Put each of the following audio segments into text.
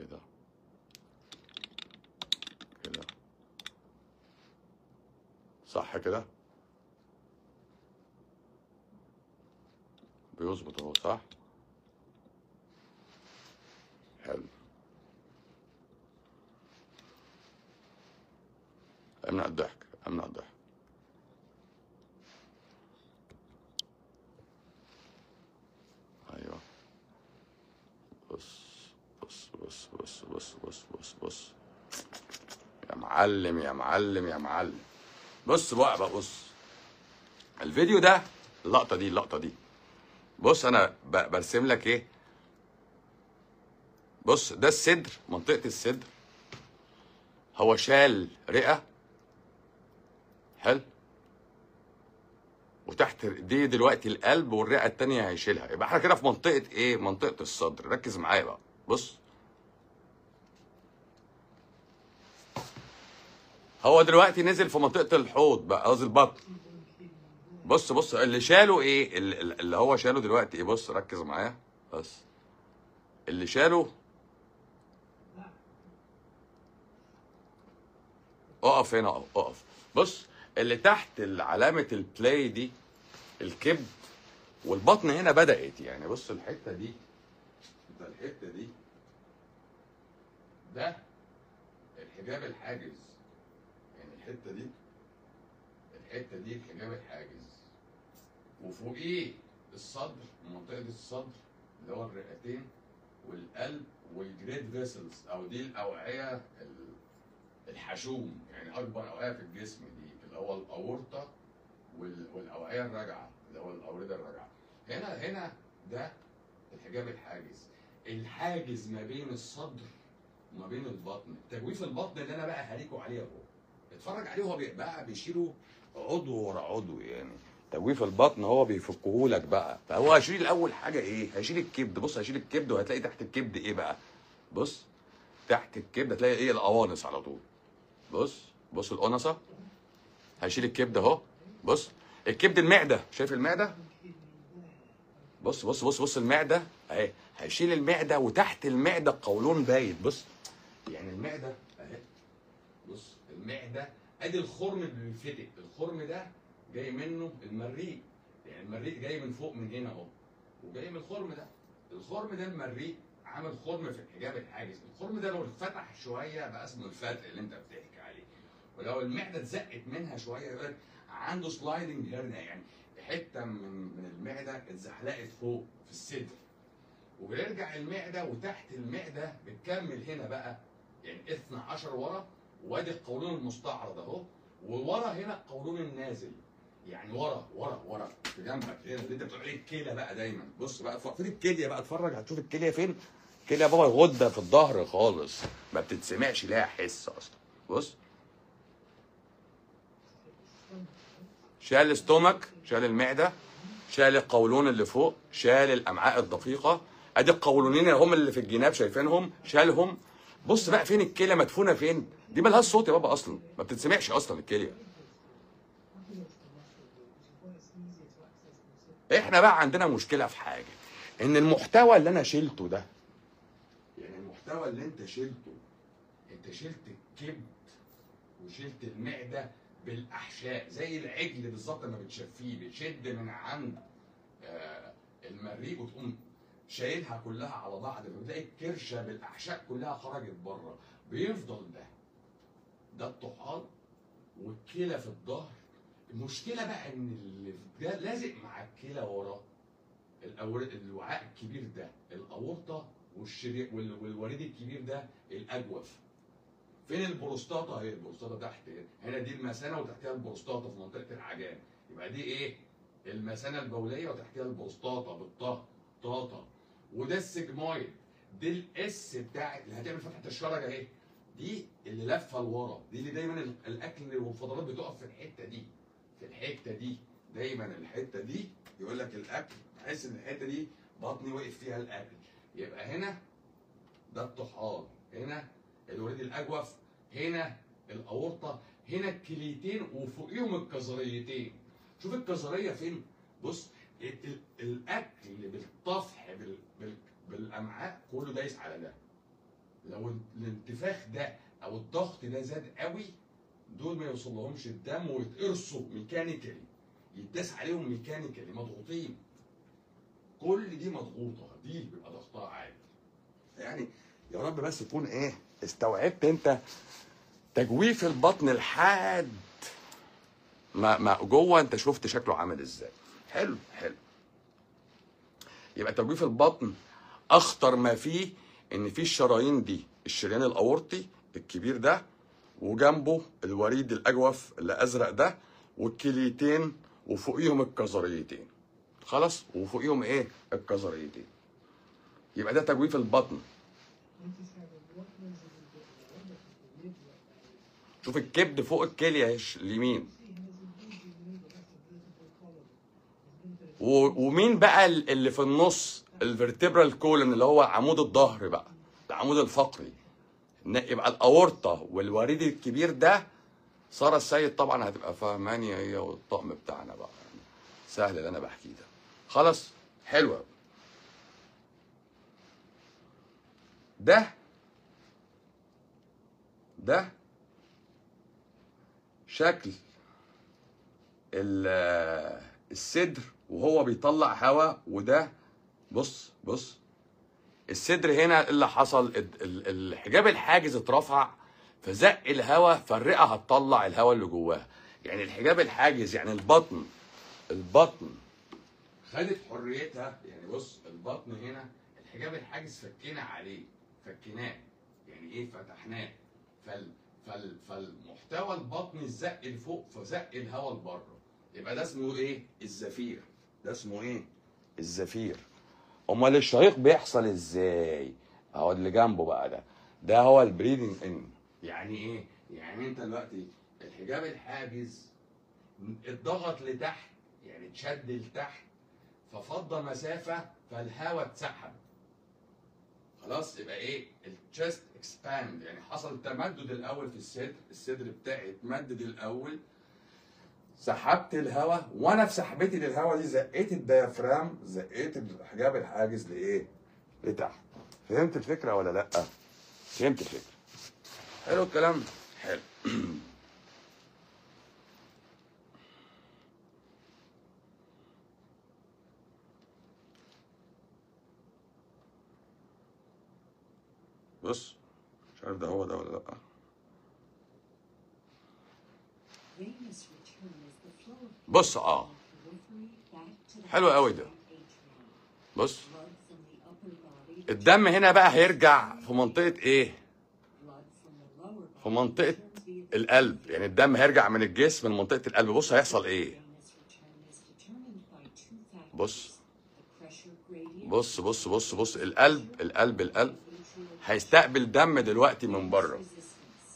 كده كده صح كده بيظبط اهو صح حلو امنع الضحك امنع الضحك ايوه بص بص بص بص بص بص بص بص يا معلم يا معلم يا معلم بص بقى بقى بص الفيديو ده اللقطه دي اللقطه دي بص انا ب- برسم لك ايه بص ده الصدر منطقه الصدر هو شال رئه حلو وتحت دي دلوقتي القلب والرئه التانية هيشيلها يبقى احنا كده في منطقه ايه منطقه الصدر ركز معايا بقى بص هو دلوقتي نزل في منطقه الحوض بقى قصدي البطن بص بص اللي شاله ايه اللي, اللي هو شاله دلوقتي ايه بص ركز معايا بس اللي شاله اقف هنا اقف اقف بص اللي تحت علامة البلاي دي الكبد والبطن هنا بدأت يعني بص الحتة دي ده الحتة دي ده الحجاب الحاجز يعني الحتة دي الحتة دي الحجاب الحاجز وفوقيه الصدر منطقة الصدر اللي هو الرئتين والقلب والجريد فيسلز او دي الاوعية ال- الحشوم يعني اكبر اوعية في الجسم دي اللي هو الاورطة وال- والاوعية الراجعة اللي هو الاوردة الراجعة هنا هنا ده الحجاب الحاجز الحاجز ما بين الصدر وما بين البطن تجويف البطن اللي انا بقى هريكوا عليه اهو اتفرج عليه هو بي- بقى بيشيله عضو ورا عضو يعني تجويف البطن هو بيفكهولك بقى فهو هيشيل اول حاجه ايه هيشيل الكبد بص هيشيل الكبد وهتلاقي تحت الكبد ايه بقى بص تحت الكبد هتلاقي ايه القوانص على طول بص بص القنصه هيشيل الكبد اهو بص الكبد المعده شايف المعده بص بص بص بص المعده اهي هيشيل المعده وتحت المعده القولون بايت بص يعني المعده اهي بص المعده ادي الخرم اللي بينفتح الخرم ده جاي منه المريء يعني المريء جاي من فوق من هنا اهو وجاي من الخرم ده الخرم ده المريء عامل خرم في الحجاب الحاجز الخرم ده لو اتفتح شويه بقى اسمه الفتق اللي انت بتحكي عليه ولو المعده اتزقت منها شويه يقول لك عنده سلايدنج هيرنيا يعني حته من من المعده اتزحلقت فوق في الصدر وبيرجع المعده وتحت المعده بتكمل هنا بقى يعني 12 ورا وادي القولون المستعرض اهو وورا هنا القولون النازل يعني ورا ورا ورا في جنبك هنا اللي انت بتقول عليه الكلى بقى دايما بص بقى فين الكليه بقى اتفرج هتشوف الكليه فين الكليه بابا غده في الظهر خالص ما بتتسمعش لها حس اصلا بص شال الاستومك شال المعده شال القولون اللي فوق شال الامعاء الدقيقه ادي القولونين هم اللي في الجناب شايفينهم شالهم بص بقى فين الكليه مدفونه فين دي ملهاش صوت يا بابا اصلا ما بتتسمعش اصلا الكليه احنا بقى عندنا مشكله في حاجه ان المحتوى اللي انا شلته ده يعني المحتوى اللي انت شلته انت شلت الكبد وشلت المعده بالاحشاء زي العجل بالظبط لما بتشفيه بتشد من عند آه، المريء وتقوم شايلها كلها على بعض بتلاقي الكرشه بالاحشاء كلها خرجت بره بيفضل ده ده الطحال والكلى في الظهر المشكله بقى ان اللي ده لازق مع الكلى وراه الأور... الوعاء الكبير ده الاورطه والشري... وال... والوريد الكبير ده الاجوف فين البروستاتا اهي البروستاتا تحت هنا دي المثانه وتحتها البروستاتا في منطقه العجان يبقى دي ايه المثانه البوليه وتحتها البروستاتا بالطه طاطا وده السجمايد دي الاس بتاعت اللي هتعمل فتحه الشرج اهي دي اللي لفه لورا دي اللي دايما ال- الاكل والفضلات بتقف في الحته دي في الحته دي دايما الحته دي يقول لك الاكل تحس ان الحته دي بطني وقف فيها الاكل يبقى هنا ده الطحال هنا الوريد الاجوف هنا الاورطه هنا الكليتين وفوقيهم الكظريتين شوف الكظريه فين بص ال- ال- الاكل بالطفح بال... بال... بالامعاء كله دايس على ده لو الانتفاخ ده او الضغط ده زاد قوي دول ما يوصلهمش الدم ويتقرصوا ميكانيكالي يتداس عليهم ميكانيكالي مضغوطين كل دي مضغوطه دي بيبقى ضغطها عالي يعني يا رب بس تكون ايه استوعبت انت تجويف البطن لحد ما ما جوه انت شفت شكله عامل ازاي حلو حلو يبقى تجويف البطن اخطر ما فيه ان في الشرايين دي الشريان الاورطي الكبير ده وجنبه الوريد الاجوف اللي ازرق ده والكليتين وفوقيهم الكظريتين خلاص وفوقيهم ايه الكظريتين يبقى ده تجويف البطن شوف الكبد فوق الكليه اهي اليمين و- ومين بقى ال- اللي في النص الفرتبرال كولن اللي هو عمود الظهر بقى العمود الفقري ن- يبقى الاورطه والوريد الكبير ده ساره السيد طبعا هتبقى فاهماني هي والطقم بتاعنا بقى يعني سهل اللي انا بحكيه ده خلاص حلوه ده ده شكل ال- الصدر وهو بيطلع هواء وده بص بص الصدر هنا اللي حصل ال- ال- الحجاب الحاجز اترفع فزق الهواء فالرئه هتطلع الهواء اللي جواها يعني الحجاب الحاجز يعني البطن البطن خدت حريتها يعني بص البطن هنا الحجاب الحاجز فكينا عليه فكيناه يعني ايه فتحناه فال فال فالمحتوى البطني زق لفوق فزق الهواء لبره يبقى ده اسمه ايه الزفير ده اسمه ايه الزفير امال الشهيق بيحصل ازاي اهو اللي جنبه بقى ده ده هو البريدنج ان يعني ايه يعني انت دلوقتي الحجاب الحاجز اتضغط لتحت يعني اتشد لتحت ففضى مسافه فالهواء اتسحب خلاص يبقى ايه التشست اكسباند يعني حصل تمدد الاول في الصدر الصدر بتاعي اتمدد الاول سحبت الهواء وانا في سحبتي للهواء دي زقيت الديافرام زقيت الحجاب الحاجز لايه لتحت فهمت الفكره ولا لا فهمت الفكره حلو الكلام حلو بص مش عارف ده هو ده ولا لا Venous return is the flow of بص اه periphery back to the حلو قوي ده. atrium. بص Blood from the upper body الدم هنا بقى هيرجع في منطقة ايه؟ blood from the lower في body منطقة returns via the القلب يعني الدم هيرجع من الجسم لمنطقة القلب بص هيحصل ايه؟ venous return is determined by two factors. بص. The pressure gradient بص بص بص بص القلب القلب القلب atrial هيستقبل دم دلوقتي من بره resistance.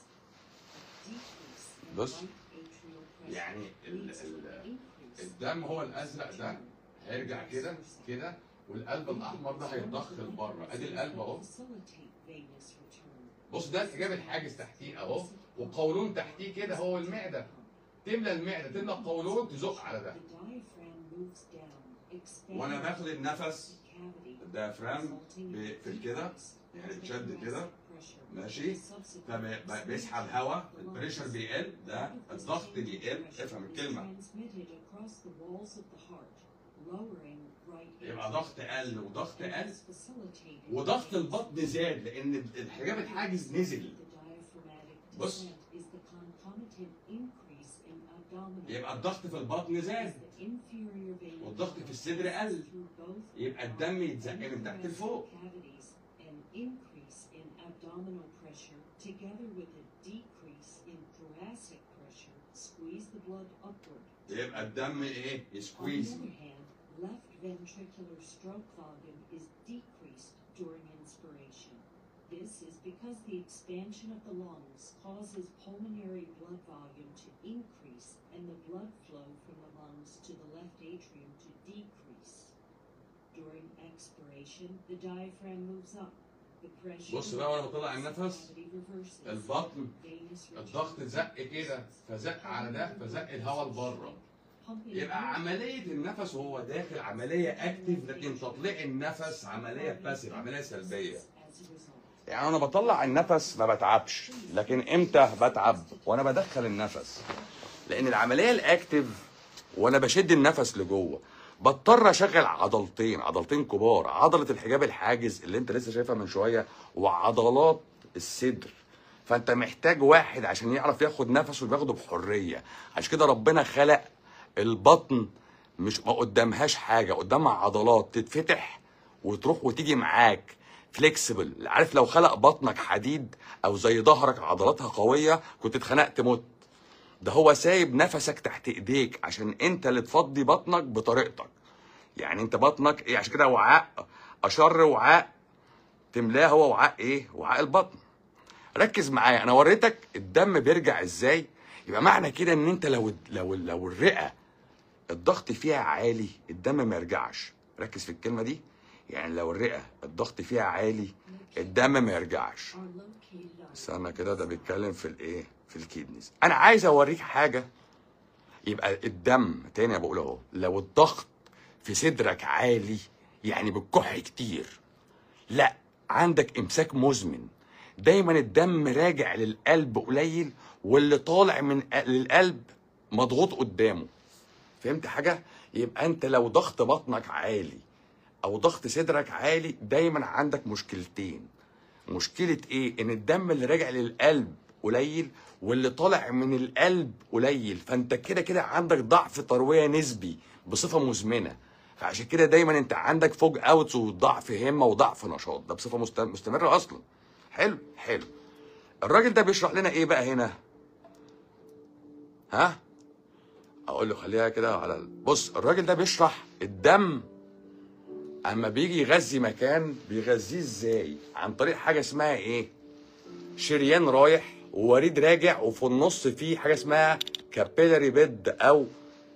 A decrease in بص. right atrial pressure يعني ال- leads to ال- an increase الدم هو الازرق ده هيرجع كده كده والقلب الاحمر ده هيتضخ لبره ادي القلب اهو Facilitate venous return. بص ده الحجاب الحاجز تحتيه اهو وقولون تحتيه كده هو المعده تملى المعده تملى القولون تزق على ده The diaphragm moves down, expands وانا باخد النفس the cavity, الديافرام resulting ب- in في كده decrease يعني in اتشد كده thoracic pressure, ماشي which subsequently فبيسحب هواء البريشر بيقل ده الضغط بيقل افهم الكلمه transmitted across the walls of the heart, lowering right يبقى atrial ضغط قل وضغط and قل thus facilitating وضغط venous البطن زاد لان الحجاب الحاجز نزل The diaphragmatic بص. descent is the concomitant increase in abdominal يبقى الضغط في البطن زاد as the inferior vein والضغط في الصدر قل through both يبقى الدم يتزق من تحت لفوق cavities an increase in abdominal pressure together with a decrease in thoracic pressure squeeze the blood upward. يبقى الدم ايه On the يسكويز other hand, left ventricular stroke volume is decreased during inspiration. This is because the expansion of the lungs causes pulmonary blood volume to increase and the blood flow from the lungs to the left atrium to decrease. During expiration, the diaphragm moves up. The pressure بص بقى وانا بطلع in the النفس cavity reverses. البطن Venous الضغط return زق كده فزق على ده فزق الهواء لبره يبقى عملية النفس وهو داخل عملية اكتف لكن تطليع النفس عملية باسيف عملية سلبية يعني انا بطلع النفس ما بتعبش لكن امتى بتعب وانا بدخل النفس لان العمليه الاكتف وانا بشد النفس لجوه بضطر اشغل عضلتين عضلتين كبار عضله الحجاب الحاجز اللي انت لسه شايفها من شويه وعضلات الصدر فانت محتاج واحد عشان يعرف ياخد نفسه وياخده بحريه عشان كده ربنا خلق البطن مش ما قدامهاش حاجه قدامها عضلات تتفتح وتروح وتيجي معاك فليكسبل عارف لو خلق بطنك حديد او زي ظهرك عضلاتها قويه كنت اتخنقت مت ده هو سايب نفسك تحت ايديك عشان انت اللي تفضي بطنك بطريقتك يعني انت بطنك ايه عشان كده وعاء اشر وعاء تملاه هو وعاء ايه وعاء البطن ركز معايا انا وريتك الدم بيرجع ازاي يبقى معنى كده ان انت لو لو لو الرئه الضغط فيها عالي الدم ما يرجعش ركز في الكلمه دي يعني لو الرئه الضغط فيها عالي الدم ما يرجعش are located on استنى كده ده بيتكلم في الايه في الكيدنيز انا عايز اوريك حاجه يبقى الدم تاني بقول اهو لو الضغط في صدرك عالي يعني بتكح كتير لا عندك امساك مزمن دايما الدم راجع للقلب قليل واللي طالع من للقلب مضغوط قدامه فهمت حاجه يبقى انت لو ضغط بطنك عالي او ضغط صدرك عالي دايما عندك مشكلتين مشكله ايه ان الدم اللي راجع للقلب قليل واللي طالع من القلب قليل فانت كده كده عندك ضعف ترويه نسبي بصفه مزمنه فعشان كده دايما انت عندك فوج اوتس وضعف همه وضعف نشاط ده بصفه مست- مستمره اصلا حلو حلو الراجل ده بيشرح لنا ايه بقى هنا ها اقول له خليها كده على ال- بص الراجل ده بيشرح الدم اما بيجي يغذي مكان بيغذيه ازاي عن طريق حاجه اسمها ايه شريان رايح ووريد راجع وفي النص فيه حاجه اسمها كابيلاري بيد او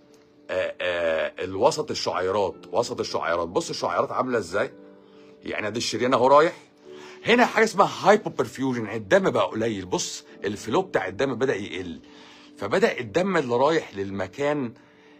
آآ آآ الوسط الشعيرات وسط الشعيرات بص الشعيرات عامله ازاي يعني ادي الشريان اهو رايح هنا حاجه اسمها هايبو برفيوجن الدم بقى قليل بص الفلو بتاع الدم بدا يقل فبدا الدم اللي رايح للمكان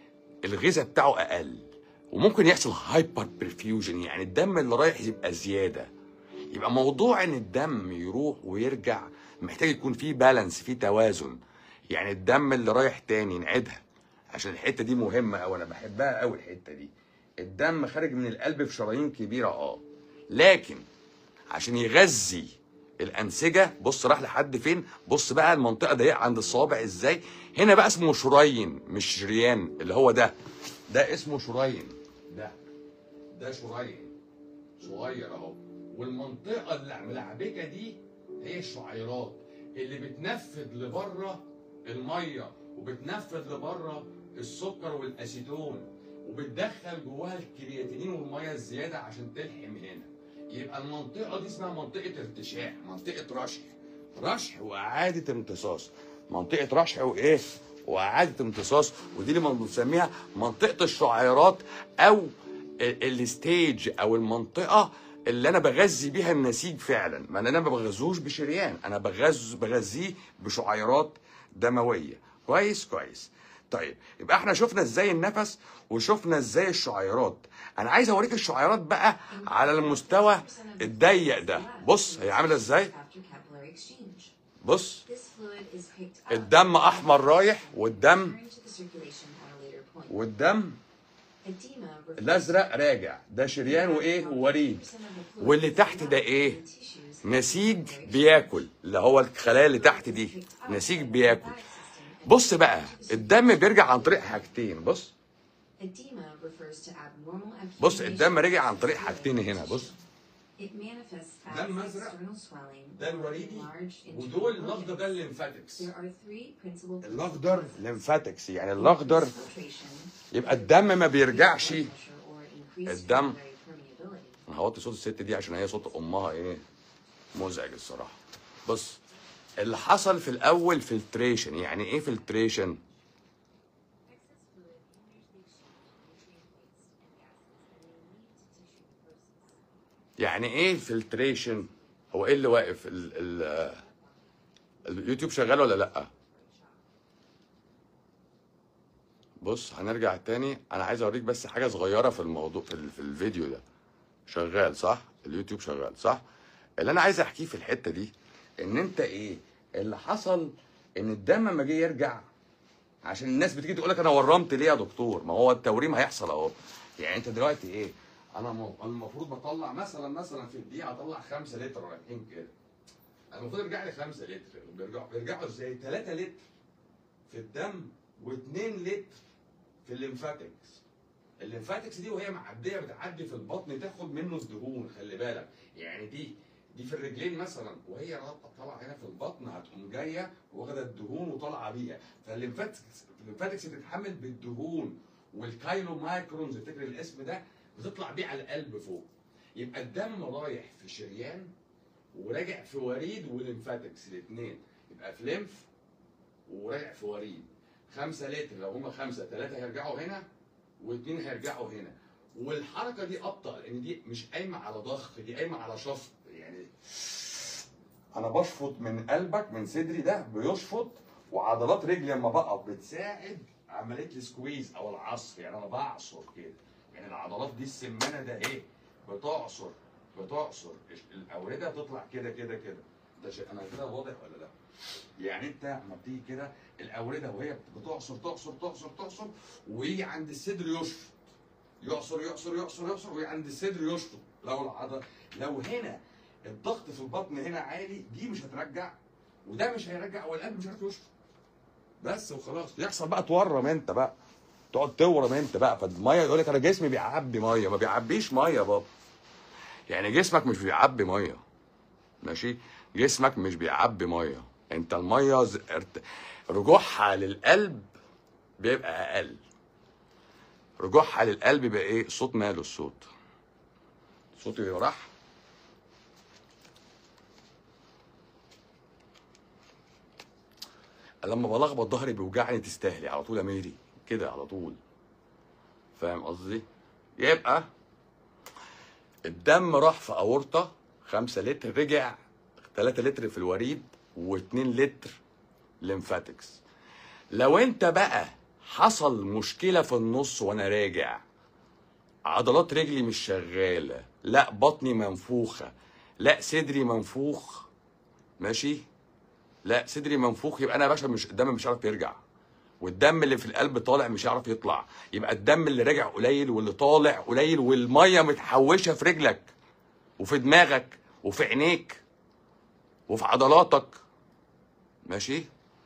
الغذاء بتاعه اقل وممكن يحصل هايبر برفيوجن يعني الدم اللي رايح يبقى زياده يبقى موضوع ان الدم يروح ويرجع محتاج يكون فيه بالانس فيه توازن يعني الدم اللي رايح تاني نعيدها عشان الحته دي مهمه قوي انا بحبها قوي الحته دي الدم خارج من القلب في شرايين كبيره اه لكن عشان يغذي الانسجه بص راح لحد فين بص بقى المنطقه ضيقه عند الصوابع ازاي هنا بقى اسمه شريين مش شريان اللي هو ده ده اسمه شريين ده ده شريين صغير اهو والمنطقه اللي ملعبكه دي هي الشعيرات اللي بتنفذ لبره الميه وبتنفذ لبره السكر والاسيتون وبتدخل جواها الكرياتينين والميه الزياده عشان تلحم هنا يبقى المنطقه دي اسمها منطقه ارتشاح منطقه رشح رشح واعاده امتصاص منطقه رشح وايه واعاده امتصاص ودي اللي بنسميها منطقه الشعيرات او ال- الستيج او المنطقه اللي انا بغذي بيها النسيج فعلا ما انا ما بغذوش بشريان انا بغذ بغذيه بشعيرات دمويه كويس كويس طيب يبقى احنا شفنا ازاي النفس وشفنا ازاي الشعيرات انا عايز اوريك الشعيرات بقى على المستوى الضيق ده بص هي عامله ازاي after capillary exchange. بص This fluid is picked up الدم احمر رايح والدم returned to the circulation at a later point. والدم Edema refers الازرق راجع ده شريان وايه ووريد واللي تحت ده ايه نسيج بياكل اللي هو الخلايا اللي تحت دي نسيج بياكل بص بقى الدم بيرجع عن طريق حاجتين بص Edema refers to abnormal بص accumulation الدم رجع عن of طريق fluid حاجتين in هنا tissue. بص It manifests as دم أزرق. external swelling ده or الوريدي enlarged internal ودول الاخضر ده organs. الليمفاتكس There are three principal الاخضر processes. ليمفاتكس يعني الاخضر Filtration, يبقى الدم ما بيرجعش blood pressure, or increased الدم. capillary permeability. انا هوطي صوت الست دي عشان هي صوت امها ايه مزعج الصراحه بص اللي حصل في الاول فلتريشن يعني ايه فلتريشن يعني ايه فلتريشن هو ايه اللي واقف ال ال اليوتيوب شغال ولا لا بص هنرجع تاني انا عايز اوريك بس حاجه صغيره في الموضوع في, ال- في الفيديو ده شغال صح اليوتيوب شغال صح اللي انا عايز احكيه في الحته دي ان انت ايه اللي حصل ان الدم لما جه يرجع عشان الناس بتيجي تقول لك انا ورمت ليه يا دكتور ما هو التوريم هيحصل اهو يعني انت دلوقتي ايه انا م- أنا المفروض بطلع مثلا مثلا في الدقيقه اطلع 5 لتر رايحين كده انا المفروض يرجع لي 5 لتر بيرجعوا بيرجعوا ازاي 3 لتر في الدم و2 لتر في الليمفاتكس الليمفاتكس دي وهي معديه بتعدي في البطن تاخد منه الدهون خلي بالك يعني دي دي في الرجلين مثلا وهي رابطه طالعه هنا في البطن هتقوم جايه واخده الدهون وطالعه بيها فالليمفاتكس الليمفاتكس بتتحمل بالدهون والكايلو مايكرونز افتكر الاسم ده بتطلع بيه على القلب فوق يبقى الدم رايح في شريان وراجع في وريد وليمفاتكس الاثنين يبقى في ليمف وراجع في وريد خمسة لتر لو هما خمسة ثلاثة هيرجعوا هنا واثنين هيرجعوا هنا والحركة دي أبطأ لأن دي مش قايمة على ضخ دي قايمة على شفط يعني أنا بشفط من قلبك من صدري ده بيشفط وعضلات رجلي لما بقف بتساعد عملية السكويز أو العصر يعني أنا بعصر كده يعني العضلات دي السمانة ده إيه بتعصر بتعصر الأوردة تطلع كده كده كده ده شيء أنا كده واضح ولا لا؟ يعني انت لما بتيجي كده الاورده وهي بتعصر تعصر تعصر تعصر ويجي عند الصدر يشفط يعصر يعصر يعصر يعصر ويجي عند الصدر يشفط لو العضله لو هنا الضغط في البطن هنا عالي دي مش هترجع وده مش هيرجع والقلب مش عارف يشفط بس وخلاص يحصل بقى تورم انت بقى تقعد تورم انت بقى فالميه يقول لك انا جسمي بيعبي ميه ما بيعبيش ميه يا بابا يعني جسمك مش بيعبي ميه ماشي جسمك مش بيعبي ميه انت الميه ز- ارت- رجوعها للقلب بيبقى اقل رجوعها للقلب بيبقى ايه صوت ماله الصوت صوتي راح لما بلخبط ظهري بيوجعني تستاهلي على طول يا ميري كده على طول فاهم قصدي يبقى الدم راح في اورطه 5 لتر رجع 3 لتر في الوريد و2 لتر ليمفاتكس لو انت بقى حصل مشكله في النص وانا راجع عضلات رجلي مش شغاله لا بطني منفوخه لا صدري منفوخ ماشي لا صدري منفوخ يبقى انا يا باشا مش الدم مش عارف يرجع والدم اللي في القلب طالع مش هيعرف يطلع يبقى الدم اللي راجع قليل واللي طالع قليل والميه متحوشه في رجلك وفي دماغك وفي عينيك وفي عضلاتك ماشي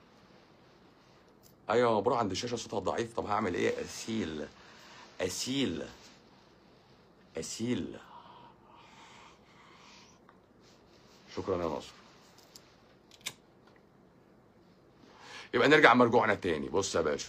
ايوه بروح عند الشاشه صوتها ضعيف طب هعمل ايه اسيل اسيل اسيل شكرا يا ناصر يبقى نرجع مرجوعنا تاني بص يا باشا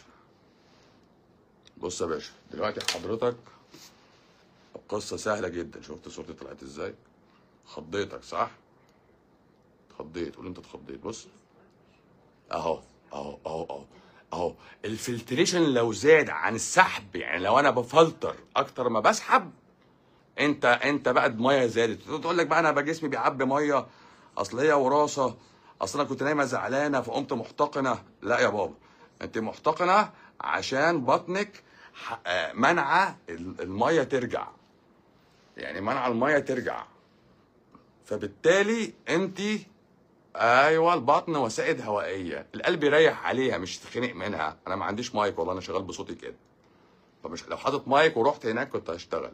بص يا باشا دلوقتي حضرتك القصة سهلة جدا شفت صورتي طلعت ازاي خضيتك صح اتخضيت قول انت اتخضيت بص اهو اهو اهو اهو اهو الفلتريشن لو زاد عن السحب يعني لو انا بفلتر اكتر ما بسحب انت انت بقى الميه زادت تقول لك بقى انا بقى جسمي بيعبي ميه اصل هي وراثه اصل انا كنت نايمه زعلانه فقمت محتقنه لا يا بابا انت محتقنه عشان بطنك ح- آه، منعه ال- الميه ترجع يعني منع الميه ترجع فبالتالي انت ايوه البطن وسائد هوائيه القلب يريح عليها مش تتخنق منها انا ما عنديش مايك والله انا شغال بصوتي كده فمش لو حاطط مايك ورحت هناك كنت هشتغل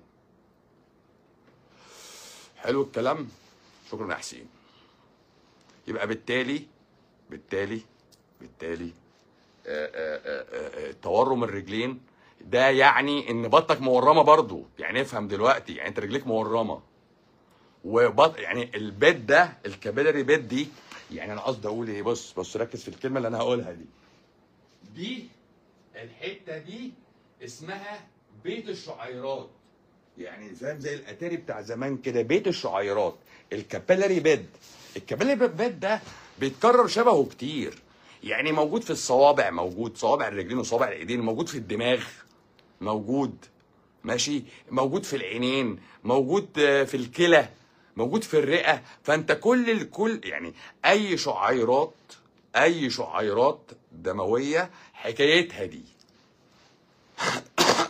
حلو الكلام شكرا يا حسين يبقى بالتالي بالتالي بالتالي آه، آه، آه، آه، تورم الرجلين ده يعني ان بطنك مورمه برضو يعني افهم دلوقتي يعني انت رجليك مورمه وبط يعني البيت ده الكابيلاري بيت دي يعني انا قصدي اقول ايه بص بص ركز في الكلمه اللي انا هقولها دي دي الحته دي اسمها بيت الشعيرات يعني فاهم زي الاتاري بتاع زمان كده بيت الشعيرات الكابيلاري بيد الكابيلاري بيد ده بيتكرر شبهه كتير يعني موجود في الصوابع موجود صوابع الرجلين وصوابع الايدين موجود في الدماغ موجود ماشي موجود في العينين موجود آه، في الكلى موجود في الرئه فانت كل الكل يعني اي شعيرات اي شعيرات دمويه حكايتها دي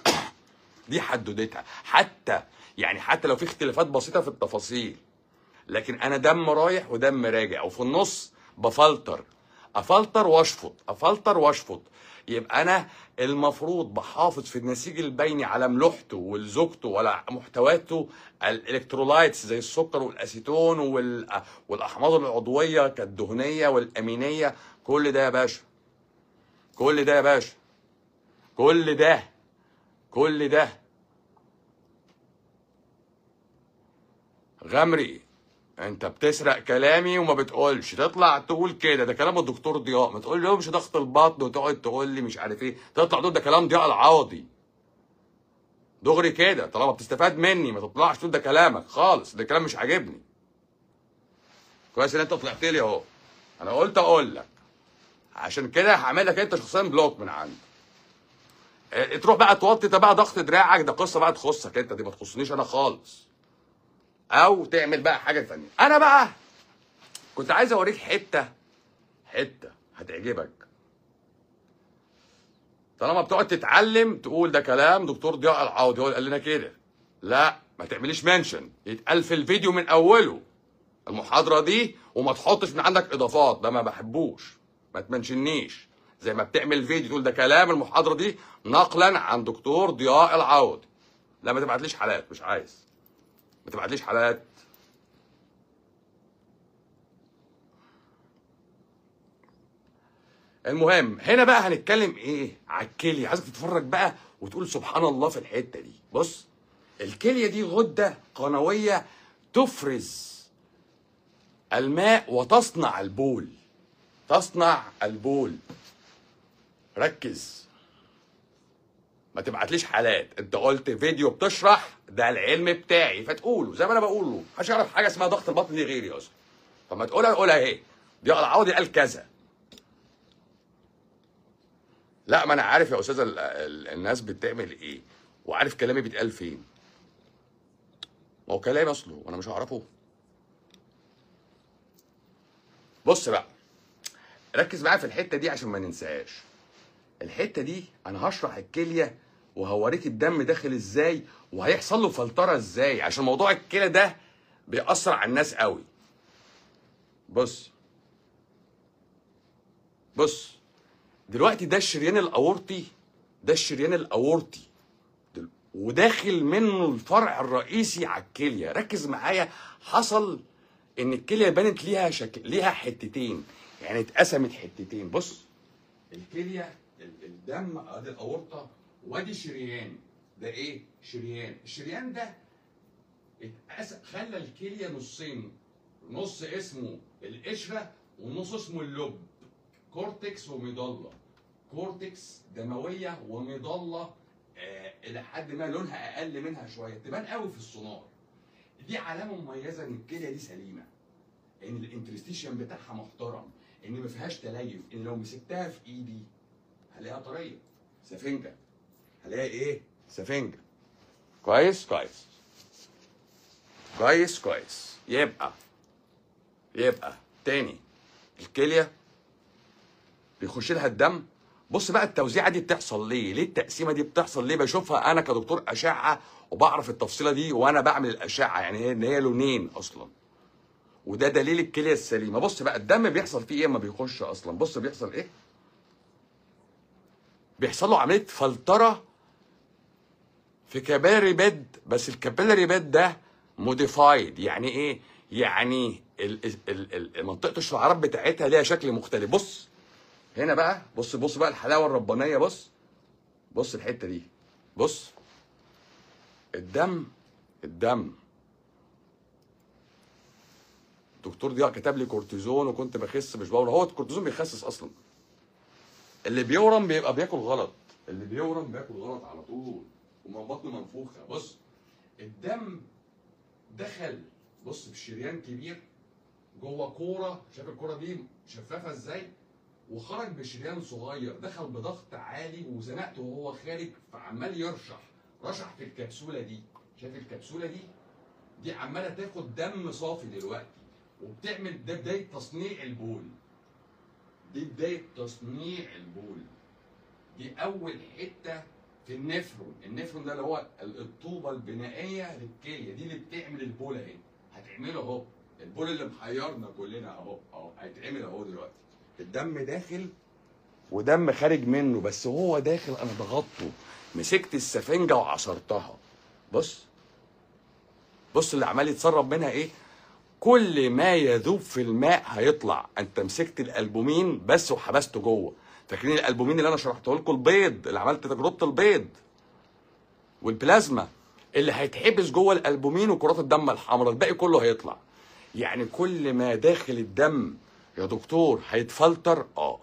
دي حدودتها حتى يعني حتى لو في اختلافات بسيطه في التفاصيل لكن انا دم رايح ودم راجع وفي النص بفلتر افلتر واشفط افلتر واشفط يبقى انا المفروض بحافظ في النسيج البيني على ملوحته ولزوجته ولا محتواته الالكترولايتس زي السكر والاسيتون وال... والاحماض العضويه كالدهنيه والامينيه كل ده يا باشا كل ده يا باشا كل ده كل ده غمري انت بتسرق كلامي وما بتقولش تطلع تقول كده ده كلام الدكتور ضياء ما تقول لهمش ضغط البطن وتقعد تقول لي مش عارف ايه تطلع تقول ده كلام ضياء العوضي دغري كده طالما بتستفاد مني ما تطلعش تقول ده كلامك خالص ده كلام مش عاجبني كويس ان انت طلعت لي اهو انا قلت اقول لك عشان كده هعمل لك انت شخصيا بلوك من عندي اه، تروح بقى توطي ده بقى ضغط دراعك ده قصه بقى تخصك انت دي ما تخصنيش انا خالص او تعمل بقى حاجه ثانيه انا بقى كنت عايز اوريك حته حته هتعجبك طالما بتقعد تتعلم تقول ده كلام دكتور ضياء العوضي هو اللي قال لنا كده لا ما تعمليش منشن يتقال في الفيديو من اوله المحاضره دي وما تحطش من عندك اضافات ده ما بحبوش ما تمنشنيش زي ما بتعمل فيديو تقول ده كلام المحاضره دي نقلا عن دكتور ضياء العوضي لا ما تبعتليش حالات مش عايز ما تبعتليش حالات المهم هنا بقى هنتكلم ايه على الكليه عايزك تتفرج بقى وتقول سبحان الله في الحته دي بص الكليه دي غده قنويه تفرز الماء وتصنع البول تصنع البول ركز ما تبعتليش حالات انت قلت فيديو بتشرح ده العلم بتاعي فتقوله زي ما انا بقوله محدش يعرف حاجه اسمها ضغط البطن دي غيري اصلا طب ما تقولها قولها اهي دي العوضي قال كذا لا ما انا عارف يا استاذ ال- ال- الناس بتعمل ايه وعارف كلامي بيتقال فين ما هو كلامي اصله وانا مش هعرفه بص بقى ركز معايا في الحته دي عشان ما ننساهاش الحته دي انا هشرح الكليه وهوريك الدم داخل ازاي وهيحصل له فلتره ازاي عشان موضوع الكلى ده بيأثر على الناس قوي بص بص دلوقتي ده الشريان الاورطي ده الشريان الاورطي دل- وداخل منه الفرع الرئيسي على الكليه ركز معايا حصل ان الكليه بانت ليها شكل ليها حتتين يعني اتقسمت حتتين بص الكليه ال- الدم ادي الاورطه وادي شريان ده ايه شريان الشريان ده اتقسم خلى الكليه نصين نص اسمه القشره ونص اسمه اللب كورتكس ومظله كورتكس دمويه ومظله آه الى حد ما لونها اقل منها شويه تبان قوي في السونار دي علامه مميزه ان الكليه دي سليمه ان الانترستيشن بتاعها محترم ان ما فيهاش تليف ان لو مسكتها في ايدي هلاقيها طريه سفنجه هلاقيها ايه سفنجه كويس كويس كويس كويس يبقى يبقى تاني الكليه بيخش لها الدم بص بقى التوزيعه دي بتحصل ليه؟ ليه التقسيمه دي بتحصل ليه؟ بشوفها انا كدكتور اشعه وبعرف التفصيله دي وانا بعمل الاشعه يعني هي ان هي لونين اصلا. وده دليل الكليه السليمه، بص بقى الدم بيحصل فيه ايه اما بيخش اصلا؟ بص بيحصل ايه؟ بيحصل له عمليه فلتره في كابيلاري بيد بس الكابيلاري بيد ده موديفايد يعني ايه؟ يعني ال- ال- ال- منطقه الشعرات بتاعتها ليها شكل مختلف بص هنا بقى بص بص بقى الحلاوه الربانيه بص بص الحته دي بص الدم الدم دكتور ضياء كتب لي كورتيزون وكنت بخس مش بورم هو الكورتيزون بيخسس اصلا اللي بيورم بيبقى بياكل غلط اللي بيورم بياكل غلط على طول ومن بطنه منفوخه بص الدم دخل بص في شريان كبير جوه كوره شايف الكوره دي شفافه ازاي وخرج بشريان صغير دخل بضغط عالي وزنقته وهو خارج فعمال يرشح رشح في الكبسوله دي شايف الكبسوله دي دي عماله تاخد دم صافي دلوقتي وبتعمل ده بدايه تصنيع البول دي بدايه تصنيع البول دي اول حته في النفرون النفرون ده اللي هو ال- الطوبه البنائيه للكليه دي اللي بتعمل البول اهي هتعمله اهو البول اللي محيرنا كلنا اهو اهو هيتعمل اهو دلوقتي الدم داخل ودم خارج منه بس هو داخل انا ضغطته مسكت السفنجه وعصرتها بص بص اللي عمال يتسرب منها ايه كل ما يذوب في الماء هيطلع انت مسكت الالبومين بس وحبسته جوه فاكرين الالبومين اللي انا شرحته لكم البيض اللي عملت تجربه البيض والبلازما اللي هيتحبس جوه الالبومين وكرات الدم الحمراء الباقي كله هيطلع يعني كل ما داخل الدم يا دكتور هيتفلتر اه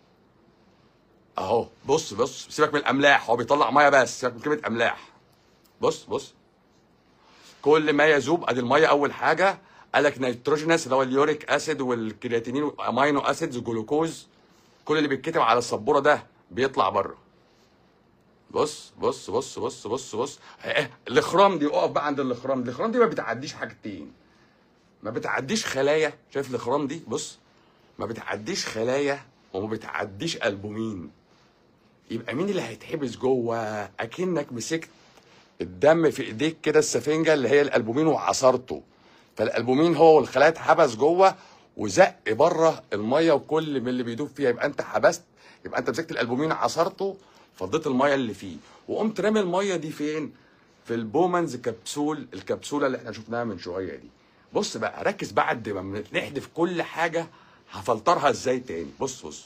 اهو بص بص سيبك من الاملاح هو بيطلع ميه بس سيبك من كلمه املاح بص بص كل ما يذوب ادي الميه اول حاجه قال لك نيتروجينس اللي هو اليوريك اسيد والكرياتينين والامينو اسيدز والجلوكوز كل اللي بيتكتب على السبوره ده بيطلع بره بص بص بص بص بص بص ايه الاخرام دي اقف بقى عند الاخرام دي الاخرام دي ما بتعديش حاجتين ما بتعديش خلايا شايف الاخرام دي بص ما بتعديش خلايا وما بتعديش البومين يبقى مين اللي هيتحبس جوه اكنك مسكت الدم في ايديك كده السفنجه اللي هي الالبومين وعصرته فالالبومين هو والخلايا اتحبس جوه وزق بره الميه وكل من اللي بيدوب فيها يبقى انت حبست يبقى انت مسكت الالبومين عصرته فضيت الميه اللي فيه وقمت رامي الميه دي فين في البومنز كبسول الكبسوله اللي احنا شفناها من شويه دي بص بقى ركز بعد ما نحذف كل حاجه هفلترها ازاي تاني بص بص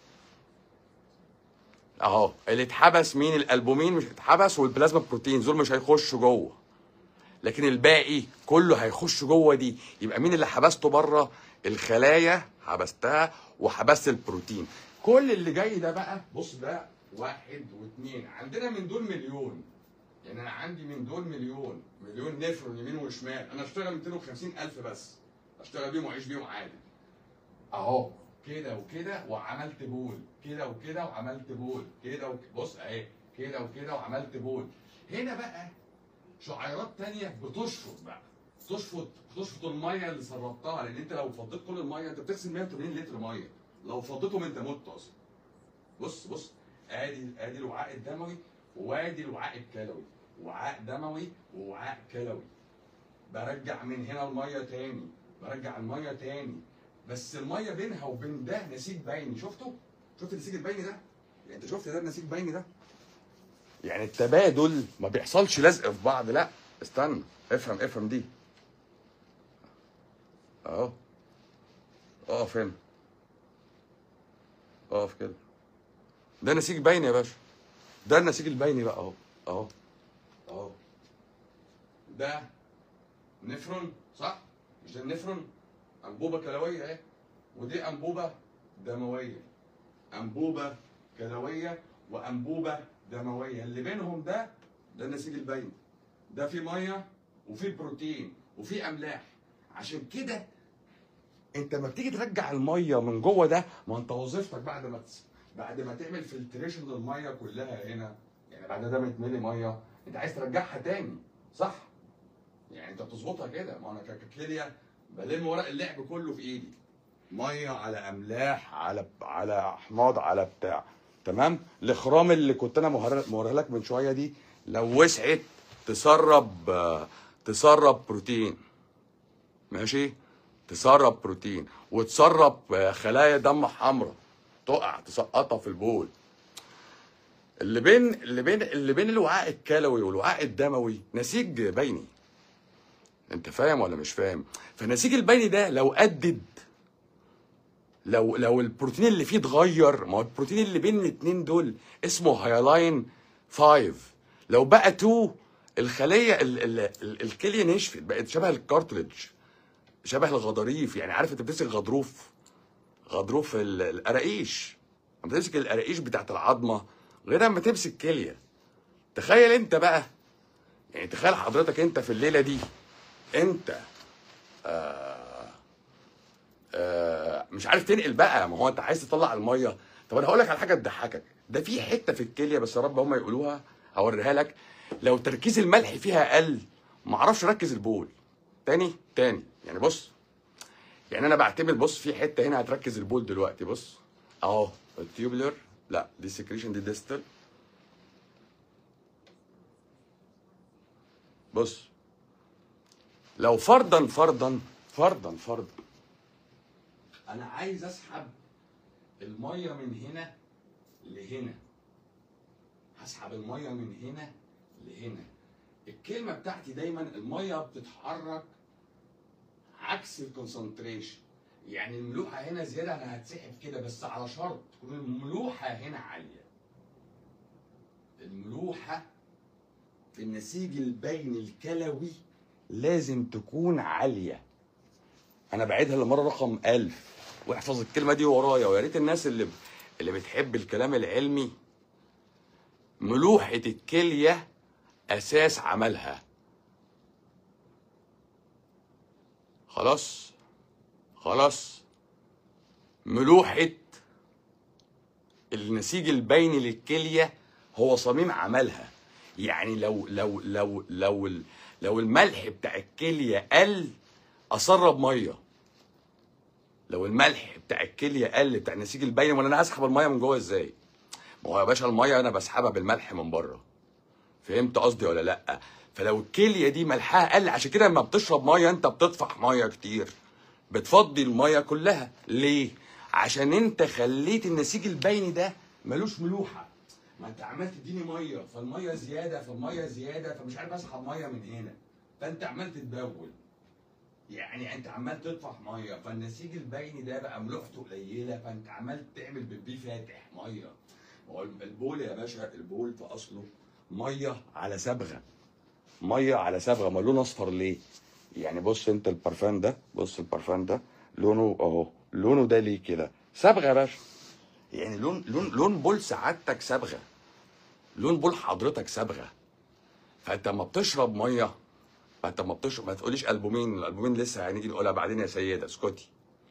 اهو اللي اتحبس مين الالبومين مش اتحبس والبلازما بروتين دول مش هيخشوا جوه لكن الباقي كله هيخش جوه دي يبقى مين اللي حبسته بره الخلايا حبستها وحبست البروتين كل اللي جاي ده بقى بص ده واحد واثنين عندنا من دول مليون يعني انا عندي من دول مليون مليون نفرون يمين وشمال انا اشتغل 250 الف بس اشتغل بيهم واعيش بيهم عادي اهو كده وكده وعملت بول كده وكده وعملت بول كده وكده بص اهي كده وكده وعملت بول هنا بقى شعيرات تانية بتشفط بقى تشفط تشفط الميه اللي سربتها لان انت لو فضيت كل الميه انت بتغسل 180 لتر ميه لو فضيتهم انت مت اصلا بص بص ادي ادي الوعاء الدموي وادي الوعاء الكلوي وعاء دموي ووعاء كلوي برجع من هنا الميه تاني برجع الميه تاني بس الميه بينها وبين ده نسيج بيني شفته؟ شفت النسيج البيني ده؟ يعني انت شفت ده النسيج البيني ده؟ يعني التبادل ما بيحصلش لزق في بعض لا استنى افهم افهم دي اهو اقف هنا اقف كده ده نسيج بيني يا باشا ده النسيج البيني بقى اهو اهو اهو ده نفرون صح مش ده النفرون انبوبه كلويه اهي ودي انبوبه دمويه انبوبه كلويه وانبوبه دمويه اللي بينهم ده ده النسيج البيني ده فيه ميه وفيه بروتين وفيه املاح عشان كده انت ما بتيجي ترجع الميه من جوه ده ما انت وظيفتك بعد ما تس... بعد ما تعمل فلتريشن للميه كلها هنا يعني بعد ده متملي ميه انت عايز ترجعها تاني صح يعني انت بتظبطها كده ما انا ك- ككليه بلم ورق اللعب كله في ايدي ميه على املاح على على احماض على بتاع تمام الاخرام اللي كنت انا مهر- موريها لك من شويه دي لو وسعت تسرب آه، تسرب بروتين ماشي تسرب بروتين وتسرب آه، خلايا دم حمراء تقع تسقطها في البول اللي بين اللي بين اللي بين الوعاء الكلوي والوعاء الدموي نسيج بيني انت فاهم ولا مش فاهم فالنسيج البيني ده لو قدد لو لو البروتين اللي فيه اتغير ما هو البروتين اللي بين الاثنين دول اسمه هايلاين 5 لو بقى 2 الخليه ال ال ال الكليه نشفت بقت شبه الكارتلج شبه الغضاريف يعني عارف انت بتمسك غضروف غضروف ال- القراقيش لما تمسك القراقيش بتاعت العظمه غير لما تمسك كليه تخيل انت بقى يعني تخيل حضرتك انت في الليله دي انت آه آه مش عارف تنقل بقى ما هو انت عايز تطلع الميه طب انا هقول لك على حاجه تضحكك ده في حته في الكليه بس يا رب هم يقولوها هوريها لك لو تركيز الملح فيها قل ما اعرفش اركز البول تاني تاني يعني بص يعني انا بعتبر بص في حته هنا هتركز البول دلوقتي بص اهو التيوبلر لا دي سكريشن دي ديستال بص لو فرضا فرضا فرضا فرضا انا عايز اسحب الميه من هنا لهنا هسحب الميه من هنا لهنا الكلمه بتاعتي دايما الميه بتتحرك عكس الكونسنتريشن يعني الملوحه هنا زياده انا هتسحب كده بس على شرط تكون الملوحه هنا عاليه الملوحه في النسيج البين الكلوي لازم تكون عاليه انا بعيدها للمره رقم ألف واحفظ الكلمه دي ورايا ويا ريت الناس اللي اللي بتحب الكلام العلمي ملوحه الكليه اساس عملها خلاص خلاص ملوحه النسيج البيني للكليه هو صميم عملها يعني لو لو لو لو ال- لو الملح بتاع الكليه قل اسرب ميه لو الملح بتاع الكليه قل بتاع النسيج البيني ولا انا هسحب الميه من جوه ازاي ما هو يا باشا الميه انا بسحبها بالملح من بره فهمت قصدي ولا لا فلو الكليه دي ملحها قل عشان كده لما بتشرب ميه انت بتطفح ميه كتير بتفضي الميه كلها ليه عشان انت خليت النسيج البيني ده ملوش ملوحه ما انت عمال تديني ميه فالميه زياده فالميه زياده فمش عارف اسحب ميه من هنا فانت عمال تتبول يعني انت عمال تطفح ميه فالنسيج البيني ده بقى ملوحته قليله فانت عمال تعمل بيبي فاتح ميه ما هو البول يا باشا البول في اصله ميه على صبغه ميه على صبغه ما لونه اصفر ليه يعني بص انت البرفان ده بص البرفان ده لونه اهو لونه ده ليه كده صبغه يا باشا يعني لون لون لون بول سعادتك صبغه لون بول حضرتك صبغه فانت لما بتشرب ميه فانت لما بتشرب ما تقوليش البومين الالبومين لسه هنيجي نقولها بعدين يا سيده اسكتي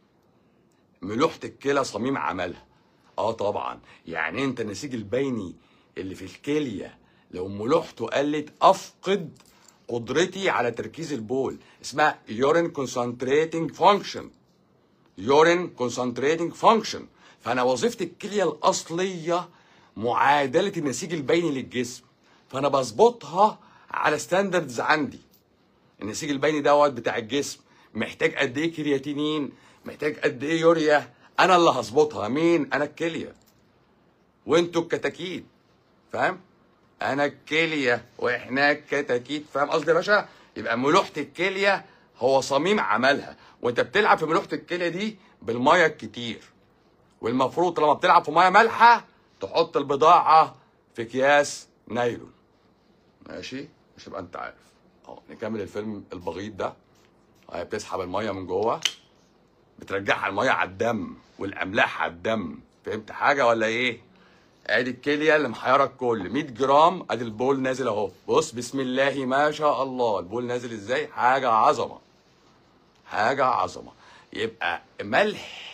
ملوحه الكلى صميم عملها اه طبعا يعني انت النسيج البيني اللي في الكليه لو ملوحته قلت افقد قدرتي على تركيز البول اسمها يورين كونسنتريتنج فانكشن يورين كونسنتريتنج فانكشن فانا وظيفه الكليه الاصليه معادله النسيج البيني للجسم فانا بظبطها على ستاندردز عندي النسيج البيني دوت بتاع الجسم محتاج قد ايه كرياتينين محتاج قد ايه يوريا انا اللي هظبطها مين انا الكليه وانتوا الكتاكيت فاهم انا الكليه واحنا الكتاكيت فاهم قصدي يا باشا يبقى ملوحه الكليه هو صميم عملها وانت بتلعب في ملوحه الكليه دي بالميه الكتير والمفروض طالما بتلعب في ميه مالحه تحط البضاعه في اكياس نايلون ماشي مش تبقى انت عارف اهو نكمل الفيلم البغيض ده هي بتسحب الميه من جوه بترجعها الميه على الدم والاملاح على الدم فهمت حاجه ولا ايه ادي الكليه اللي محيره الكل 100 جرام ادي البول نازل اهو بص بسم الله ما شاء الله البول نازل ازاي حاجه عظمه حاجه عظمه يبقى ملح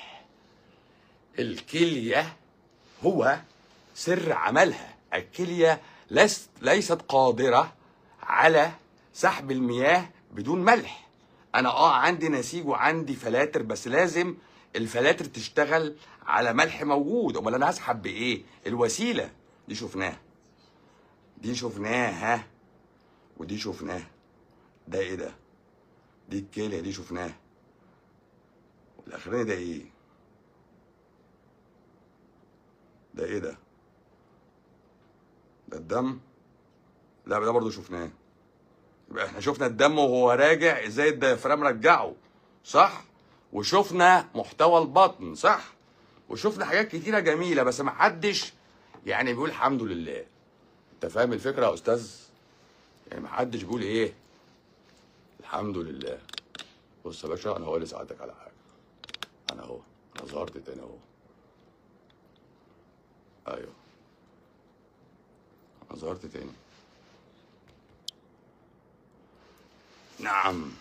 الكليه هو سر عملها الكليه لست ليست قادره على سحب المياه بدون ملح انا اه عندي نسيج وعندي فلاتر بس لازم الفلاتر تشتغل على ملح موجود امال انا هسحب بايه الوسيله دي شفناها دي شفناها ودي شفناها ده ايه ده دي الكليه دي شفناها والاخراني ده ايه ده ايه ده ده الدم لا ده برضه شفناه يبقى احنا شفنا الدم وهو راجع ازاي الديافرام رجعه صح وشفنا محتوى البطن صح وشفنا حاجات كتيره جميله بس ما حدش يعني بيقول الحمد لله انت فاهم الفكره يا استاذ يعني ما حدش بيقول ايه الحمد لله بص يا باشا انا هقول لساعتك على حاجه انا اهو انا ظهرت تاني اهو ايوه انا ظهرت تاني نعم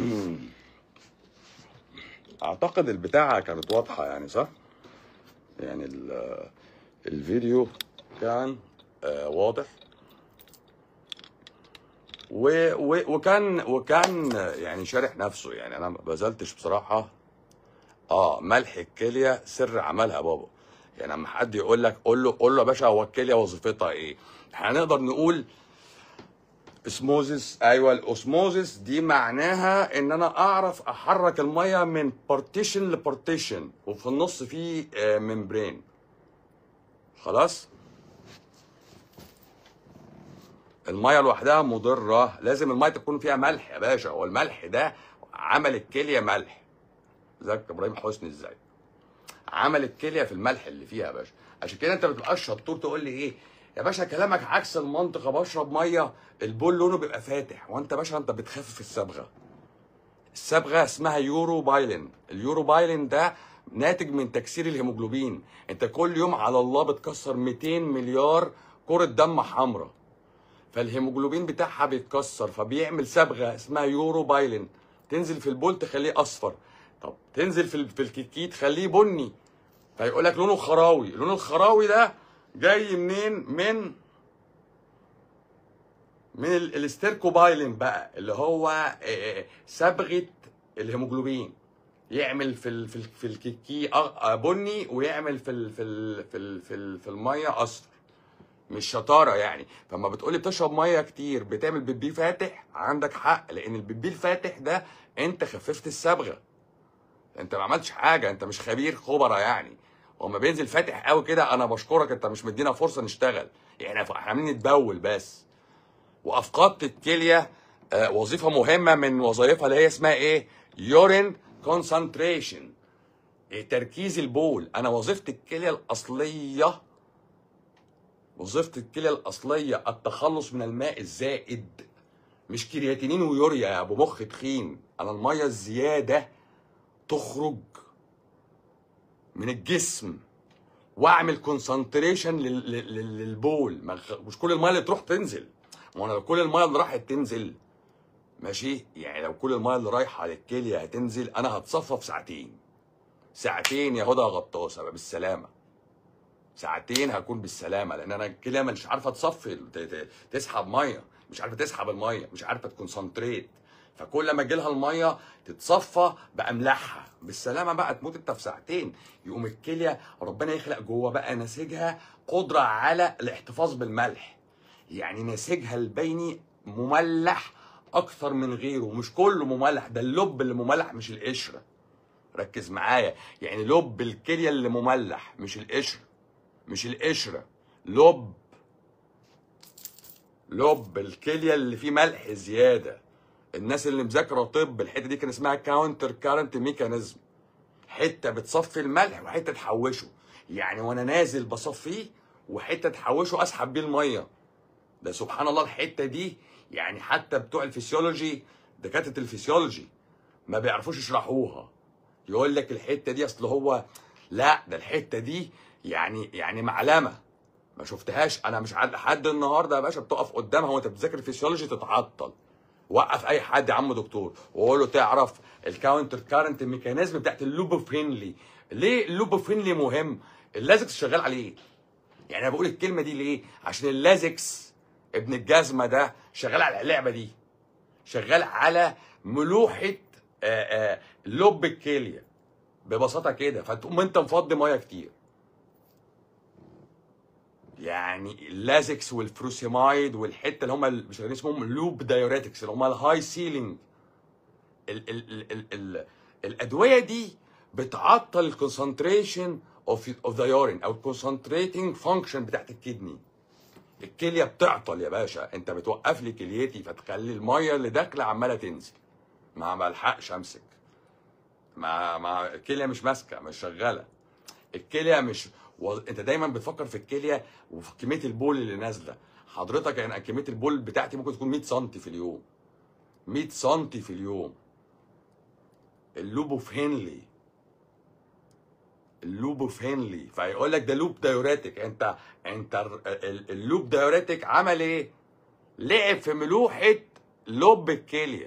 اعتقد البتاعة كانت واضحة يعني صح يعني ال- الفيديو كان آه، واضح و و وكان وكان يعني شارح نفسه يعني انا ما بذلتش بصراحة اه ملح الكلية سر عملها يا بابا يعني لما حد يقول لك قول له قول له يا باشا هو الكلية وظيفتها ايه احنا نقدر نقول اسموزس ايوه الاوسموزس دي معناها ان انا اعرف احرك الميه من بارتيشن لبارتيشن وفي النص في ممبرين خلاص الميه لوحدها مضره لازم الميه تكون فيها ملح يا باشا والملح ده عمل الكليه ملح ازيك يا ابراهيم حسني ازاي عمل الكليه في الملح اللي فيها يا باشا عشان كده انت ما بتبقاش شطور تقول لي ايه يا باشا كلامك عكس المنطق بشرب ميه البول لونه بيبقى فاتح وانت يا باشا انت بتخفف الصبغه الصبغه اسمها يورو بايلين اليورو بايلين ده ناتج من تكسير الهيموجلوبين انت كل يوم على الله بتكسر 200 مليار كرة دم حمراء فالهيموجلوبين بتاعها بيتكسر فبيعمل صبغه اسمها يورو بايلين تنزل في البول تخليه اصفر طب تنزل في ال- في الكيكي تخليه بني فيقول لك لونه خراوي لون الخراوي ده جاي منين من من ال- الاستيركوبايلين بقى اللي هو آه، صبغه الهيموجلوبين يعمل في ال في ال في الكيكي أ- آه، بني ويعمل في ال في ال في ال في, ال في الميه اصفر مش شطاره يعني فما بتقولي بتشرب ميه كتير بتعمل بيبي فاتح عندك حق لان البيبي الفاتح ده انت خففت الصبغه انت ما عملتش حاجه انت مش خبير خبره يعني وما بينزل فاتح قوي كده انا بشكرك انت مش مدينا فرصه نشتغل احنا احنا عاملين نتبول بس وافقدت الكليه آه، وظيفه مهمه من وظائفها اللي هي اسمها ايه يورين كونسنتريشن تركيز البول انا وظيفه الكليه الاصليه وظيفه الكليه الاصليه التخلص من الماء الزائد مش كرياتينين ويوريا يا ابو مخ تخين انا الميه الزياده تخرج من الجسم واعمل كونسنتريشن للبول ما خ- مش كل الميه اللي تروح تنزل ما انا لو كل الميه اللي راحت تنزل ماشي يعني لو كل الميه اللي رايحه للكليه هتنزل انا هتصفى في ساعتين ساعتين يا هدى يا غطاسه بقى بالسلامه ساعتين هكون بالسلامه لان انا الكليه مش عارفه تصفي ت- ت- تسحب ميه مش عارفه تسحب الميه مش عارفه تكونسنتريت فكل ما تجيلها الميه تتصفى باملاحها بالسلامه بقى تموت انت في ساعتين يقوم الكليه ربنا يخلق جوه بقى نسيجها قدره على الاحتفاظ بالملح يعني نسيجها البيني مملح اكثر من غيره مش كله مملح ده اللب اللي مملح مش القشره ركز معايا يعني لب الكليه اللي مملح مش القشره مش القشره لب لب الكليه اللي فيه ملح زياده الناس اللي مذاكره طب الحته دي كان اسمها كاونتر كارنت ميكانيزم حته بتصفي الملح وحته تحوشه يعني وانا نازل بصفيه وحته تحوشه اسحب بيه الميه ده سبحان الله الحته دي يعني حتى بتوع الفسيولوجي دكاتره الفسيولوجي ما بيعرفوش يشرحوها يقول لك الحته دي اصل هو لا ده الحته دي يعني يعني معلمه ما شفتهاش انا مش عاد لحد النهارده يا باشا بتقف قدامها وانت بتذاكر فيسيولوجي تتعطل وقف اي حد يا عم دكتور وقول له تعرف الكاونتر كارنت ميكانيزم بتاعت اللوبوفرينلي ليه اللوبوفرينلي مهم اللازكس شغال عليه يعني انا بقول الكلمه دي ليه عشان اللازكس ابن الجزمه ده شغال على اللعبه دي شغال على ملوحه آه، آه، لب الكليه ببساطه كده فتقوم انت مفضي ميه كتير يعني اللازكس والفروسيمايد والحته اللي هم اللي شغالين اسمهم لوب دايوريتكس اللي هم الهاي سيلينج ال ال ال ال ال الادويه دي بتعطل الكونسنتريشن اوف اوف ذا يورين او الكونسنتريتنج فانكشن بتاعت الكدني الكليه بتعطل يا باشا انت بتوقف لي كليتي فتخلي الميه اللي داخله عماله تنزل ما بلحقش امسك ما ما الكليه مش ماسكه مش شغاله الكليه مش و... انت دايما بتفكر في الكليه وفي كميه البول اللي نازله حضرتك يعني كميه البول بتاعتي ممكن تكون 100 سم في اليوم 100 سم في اليوم اللوبو في هنلي اللوبو في هنلي فيقول لك ده لوب دايوريتك انت انت ال- ال- اللوب دايوريتك عمل ايه؟ لعب في ملوحه لب الكليه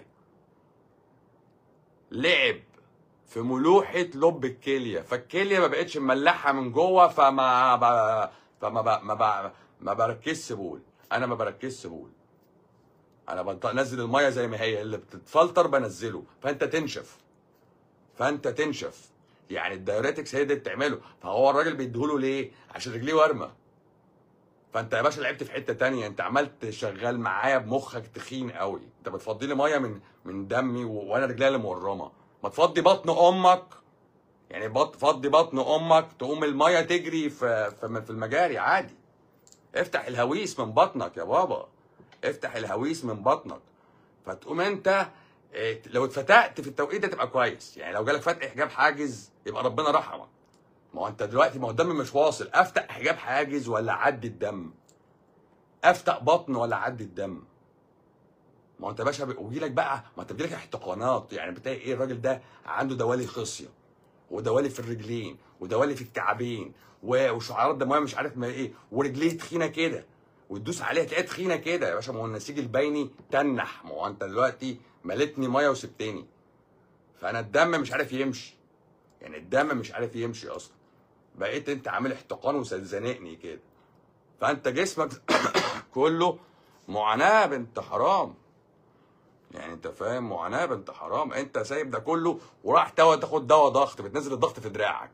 لعب في ملوحه لب الكليه فالكليه ما بقتش مملحه من جوه فما ب... فما ب... ما ب... ما بركزش بول انا ما بركزش بول انا بنزل الميه زي ما هي اللي بتتفلتر بنزله فانت تنشف فانت تنشف يعني الدايوريتكس هي دي بتعمله فهو الراجل بيديهوله ليه عشان رجليه ورمه فانت يا باشا لعبت في حته تانية انت عملت شغال معايا بمخك تخين قوي انت بتفضي لي ميه من من دمي و... وانا رجلي اللي مورمه ما تفضي بطن امك يعني بط... فضي بطن امك تقوم الميه تجري في في في المجاري عادي افتح الهويس من بطنك يا بابا افتح الهويس من بطنك فتقوم انت اه، لو اتفتقت في التوقيت ده تبقى كويس يعني لو جالك فتح حجاب حاجز يبقى ربنا رحمك ما هو انت دلوقتي ما هو الدم مش واصل افتح حجاب حاجز ولا اعدي الدم افتح بطن ولا اعدي الدم ما هو انت يا باشا بي- ويجي لك بقى ما انت بيجي لك احتقانات يعني بتلاقي ايه الراجل ده عنده دوالي خصيه ودوالي في الرجلين ودوالي في الكعبين و- وشعارات دمويه مش عارف ما ايه ورجليه تخينه كده وتدوس عليها تلاقيها تخينه كده يا باشا ما هو النسيج البيني تنح ما هو انت دلوقتي مليتني ميه وسبتني فانا الدم مش عارف يمشي يعني الدم مش عارف يمشي اصلا بقيت انت عامل احتقان وزنقني كده فانت جسمك كله معاناه بنت حرام يعني انت فاهم معاناه بنت حرام انت سايب ده كله وراح توا تاخد دواء ضغط بتنزل الضغط في دراعك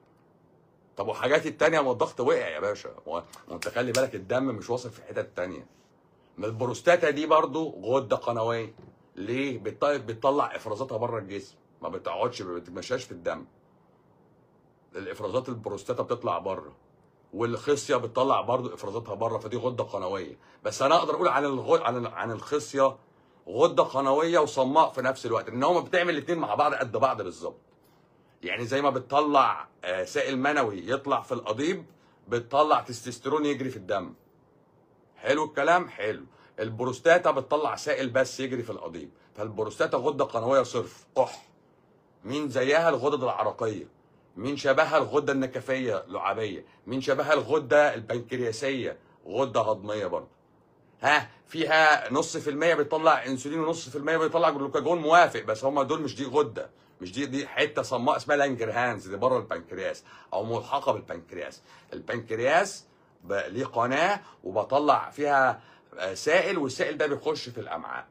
طب وحاجاتي التانية ما الضغط وقع يا باشا ما ما انت خلي بالك الدم مش واصل في حتت تانية ما البروستاتا دي برضو غدة قنوية ليه؟ بتط- بتطلع افرازاتها بره الجسم ما بتقعدش ما بتمشاش في الدم الافرازات البروستاتا بتطلع بره والخصيه بتطلع برضو افرازاتها بره فدي غده قنويه بس انا اقدر اقول عن الغ... عن ال- عن الخصيه غده قنويه وصماء في نفس الوقت ان هما بتعمل الاثنين مع بعض قد بعض بالظبط يعني زي ما بتطلع آه، سائل منوي يطلع في القضيب بتطلع تستوستيرون يجري في الدم حلو الكلام حلو البروستاتا بتطلع سائل بس يجري في القضيب فالبروستاتا غده قنويه صرف قح مين زيها الغدد العرقيه مين شبهها الغده النكفيه لعابيه مين شبهها الغده البنكرياسيه غده هضميه برضه ها فيها نص في المية بيطلع انسولين ونص في المية بيطلع جلوكاجون موافق بس هم دول مش دي غده مش دي دي حته صماء اسمها لانجرهانز دي بره البنكرياس او ملحقه بالبنكرياس البنكرياس ب- ليه قناه وبطلع فيها آه، سائل والسائل ده بيخش في الامعاء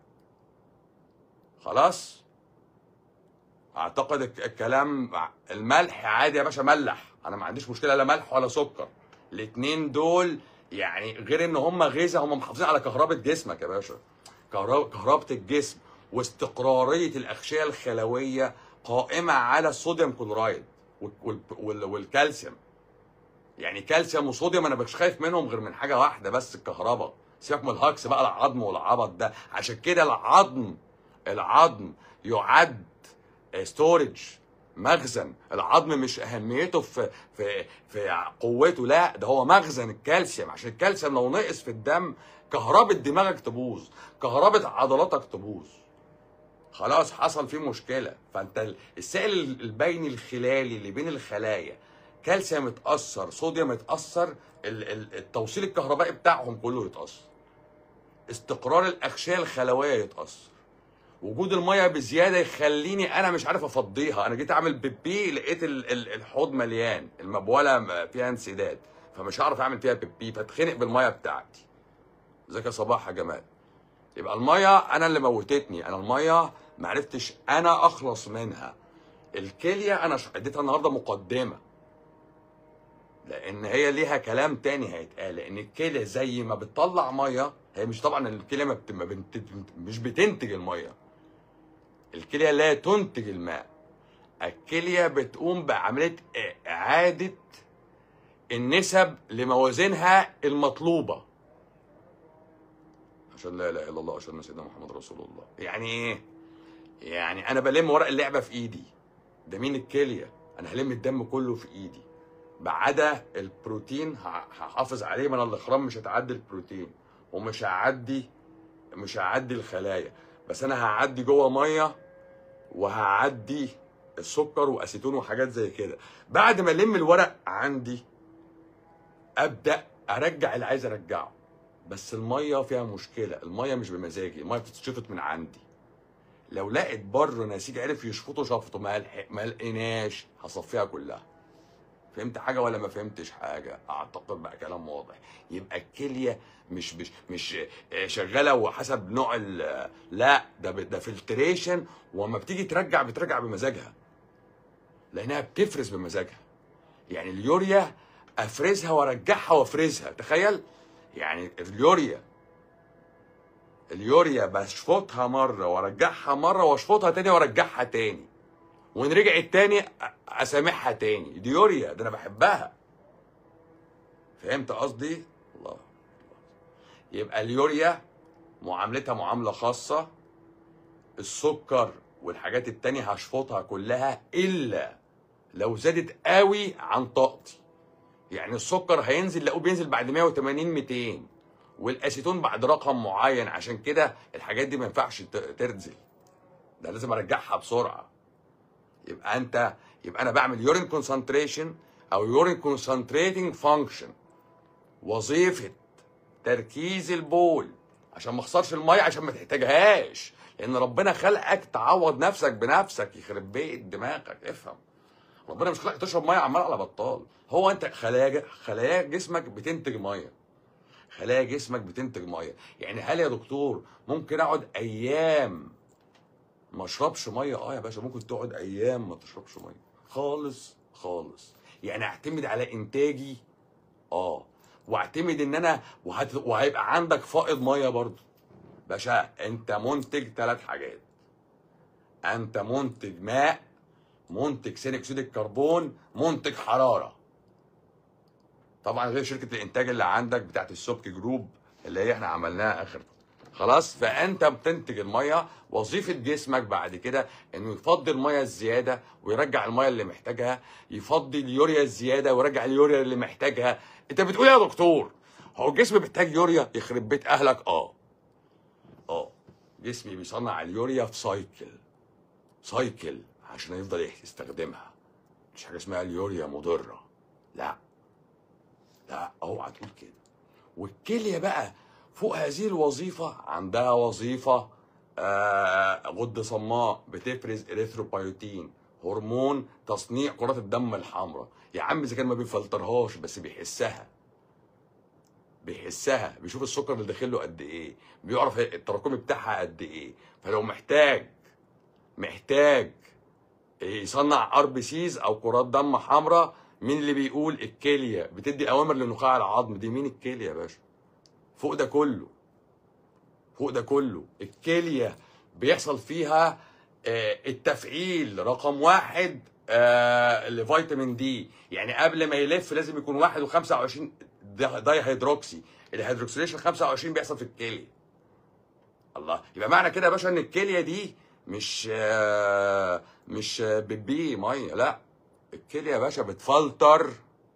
خلاص اعتقد الك- الكلام الملح عادي يا باشا ملح انا ما عنديش مشكله لا ملح ولا سكر الاتنين دول يعني غير ان هم غذاء هم محافظين على كهربة جسمك يا باشا كهرب- كهربة الجسم واستقرارية الأغشية الخلوية قائمة على الصوديوم كلورايد وال- وال- وال- والكالسيوم يعني كالسيوم وصوديوم انا مش خايف منهم غير من حاجه واحده بس الكهرباء سيبك من الهكس بقى العظم والعبط ده عشان كده العظم العظم يعد ستورج مخزن العظم مش اهميته في في في قوته لا ده هو مخزن الكالسيوم عشان الكالسيوم لو نقص في الدم كهربة دماغك تبوظ كهربة عضلاتك تبوظ خلاص حصل فيه مشكله فانت السائل البيني الخلالي اللي بين الخلايا كالسيوم اتاثر صوديوم اتاثر ال- ال- التوصيل الكهربائي بتاعهم كله يتاثر استقرار الاغشيه الخلويه يتاثر وجود الميه بزياده يخليني انا مش عارف افضيها انا جيت اعمل بيبي لقيت ال- ال- الحوض مليان المبوله م- فيها انسداد فمش هعرف اعمل فيها بيبي فاتخنق بالميه بتاعتي ازيك يا صباح يا جمال يبقى الميه انا اللي موتتني انا الميه ما عرفتش انا اخلص منها الكليه انا ش- اديتها النهارده مقدمه لان هي ليها كلام تاني هيتقال لان الكليه زي ما بتطلع ميه هي مش طبعا الكليه ما بت... ما بنت... مش بتنتج الميه الكليه لا تنتج الماء الكليه بتقوم بعمليه اعاده النسب لموازينها المطلوبه عشان لا اله الا الله عشان سيدنا محمد رسول الله يعني ايه يعني انا بلم ورق اللعبه في ايدي ده مين الكليه انا هلم الدم كله في ايدي بعدا البروتين ه- هحافظ عليه من الاخرام مش هتعدي البروتين ومش هعدي مش هعدي الخلايا بس انا هعدي جوه ميه وهعدي السكر واسيتون وحاجات زي كده بعد ما الم الورق عندي ابدا ارجع اللي عايز ارجعه بس الميه فيها مشكله الميه مش بمزاجي الميه بتتشفط من عندي لو لقيت بره نسيج عرف يشفطه شفطه ما لحق- ما لقيناش هصفيها كلها فهمت حاجه ولا ما فهمتش حاجه اعتقد بقى كلام واضح يبقى الكليه مش مش مش آه، شغاله وحسب نوع ال- لا ده ب- ده فلتريشن وما بتيجي ترجع بترجع بمزاجها لانها بتفرز بمزاجها يعني اليوريا افرزها وارجعها وافرزها تخيل يعني اليوريا اليوريا بشفطها مره وارجعها مره واشفطها تاني وارجعها تاني وان رجعت تاني أ- اسامحها تاني دي يوريا ده انا بحبها فهمت قصدي الله يبقى اليوريا معاملتها معامله خاصه السكر والحاجات التانية هشفطها كلها الا لو زادت قوي عن طاقتي يعني السكر هينزل لقوه بينزل بعد 180 200 والاسيتون بعد رقم معين عشان كده الحاجات دي ما ينفعش ت- تنزل ده لازم ارجعها بسرعه يبقى انت يبقى انا بعمل يورين كونسنتريشن او يورين كونسنتريتنج فانكشن وظيفه تركيز البول عشان ما اخسرش الميه عشان ما تحتاجهاش لان ربنا خلقك تعوض نفسك بنفسك يخرب بيت دماغك افهم ربنا مش خلقك تشرب ميه عمال على بطال هو انت خلايا خلايا جسمك بتنتج ميه خلايا جسمك بتنتج ميه يعني هل يا دكتور ممكن اقعد ايام ما اشربش ميه اه يا باشا ممكن تقعد ايام ما تشربش ميه خالص خالص يعني اعتمد على انتاجي اه واعتمد ان انا وهت... وهيبقى عندك فائض ميه برضه باشا انت منتج ثلاث حاجات انت منتج ماء منتج ثاني اكسيد الكربون منتج حراره طبعا غير شركه الانتاج اللي عندك بتاعت السبك جروب اللي هي احنا عملناها اخر خلاص فانت بتنتج الميه وظيفه جسمك بعد كده انه يفضي الميه الزياده ويرجع الميه اللي محتاجها يفضي اليوريا الزياده ويرجع اليوريا اللي محتاجها انت بتقول يا دكتور هو الجسم محتاج يوريا يخرب بيت اهلك اه اه جسمي بيصنع اليوريا في سايكل سايكل عشان يفضل يستخدمها مش حاجه اسمها اليوريا مضره لا لا اوعى تقول كده والكليه بقى فوق هذه الوظيفه عندها وظيفه آه غده صماء بتفرز اريثروبايوتين هرمون تصنيع كرات الدم الحمراء يا عم اذا كان ما بيفلترهاش بس بيحسها بيحسها بيشوف السكر اللي داخل له قد ايه بيعرف التراكمي بتاعها قد ايه فلو محتاج محتاج يصنع ار بي سيز او كرات دم حمراء مين اللي بيقول الكليه بتدي اوامر لنخاع العظم دي مين الكليه يا باشا فوق ده كله فوق ده كله الكليه بيحصل فيها آه، التفعيل رقم واحد آه، لفيتامين دي يعني قبل ما يلف لازم يكون واحد وخمسة وعشرين داي هيدروكسي الهيدروكسيليشن 25 بيحصل في الكليه الله يبقى معنى كده يا باشا ان الكليه دي مش آه، مش آه، بتبي ميه لا الكليه يا باشا بتفلتر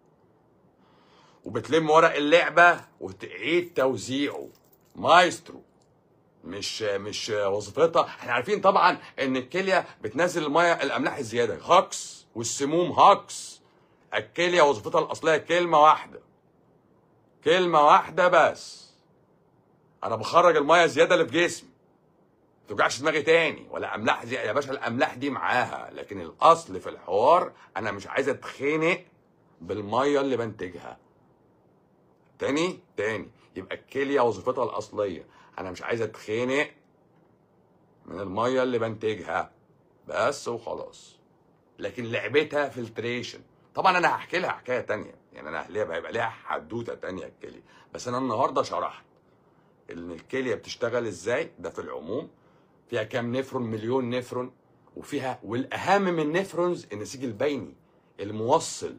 وبتلم ورق اللعبه وتعيد توزيعه مايسترو مش مش وظيفتها احنا عارفين طبعا ان الكليه بتنزل الميه الاملاح الزياده هاكس والسموم هاكس الكليه وظيفتها الاصليه كلمه واحده كلمه واحده بس انا بخرج الميه الزياده اللي في جسمي ما توجعش دماغي تاني ولا املاح زي يا باشا الاملاح دي معاها لكن الاصل في الحوار انا مش عايز اتخنق بالميه اللي بنتجها تاني تاني يبقى الكليه وظيفتها الاصليه انا مش عايز اتخنق من الميه اللي بنتجها بس وخلاص لكن لعبتها فلتريشن طبعا انا هحكي لها حكايه تانية يعني انا هيبقى هيبقى ليها حدوته تانية الكليه بس انا النهارده شرحت ان الكليه بتشتغل ازاي ده في العموم فيها كام نفرون مليون نفرون وفيها والاهم من النفرونز النسيج البيني الموصل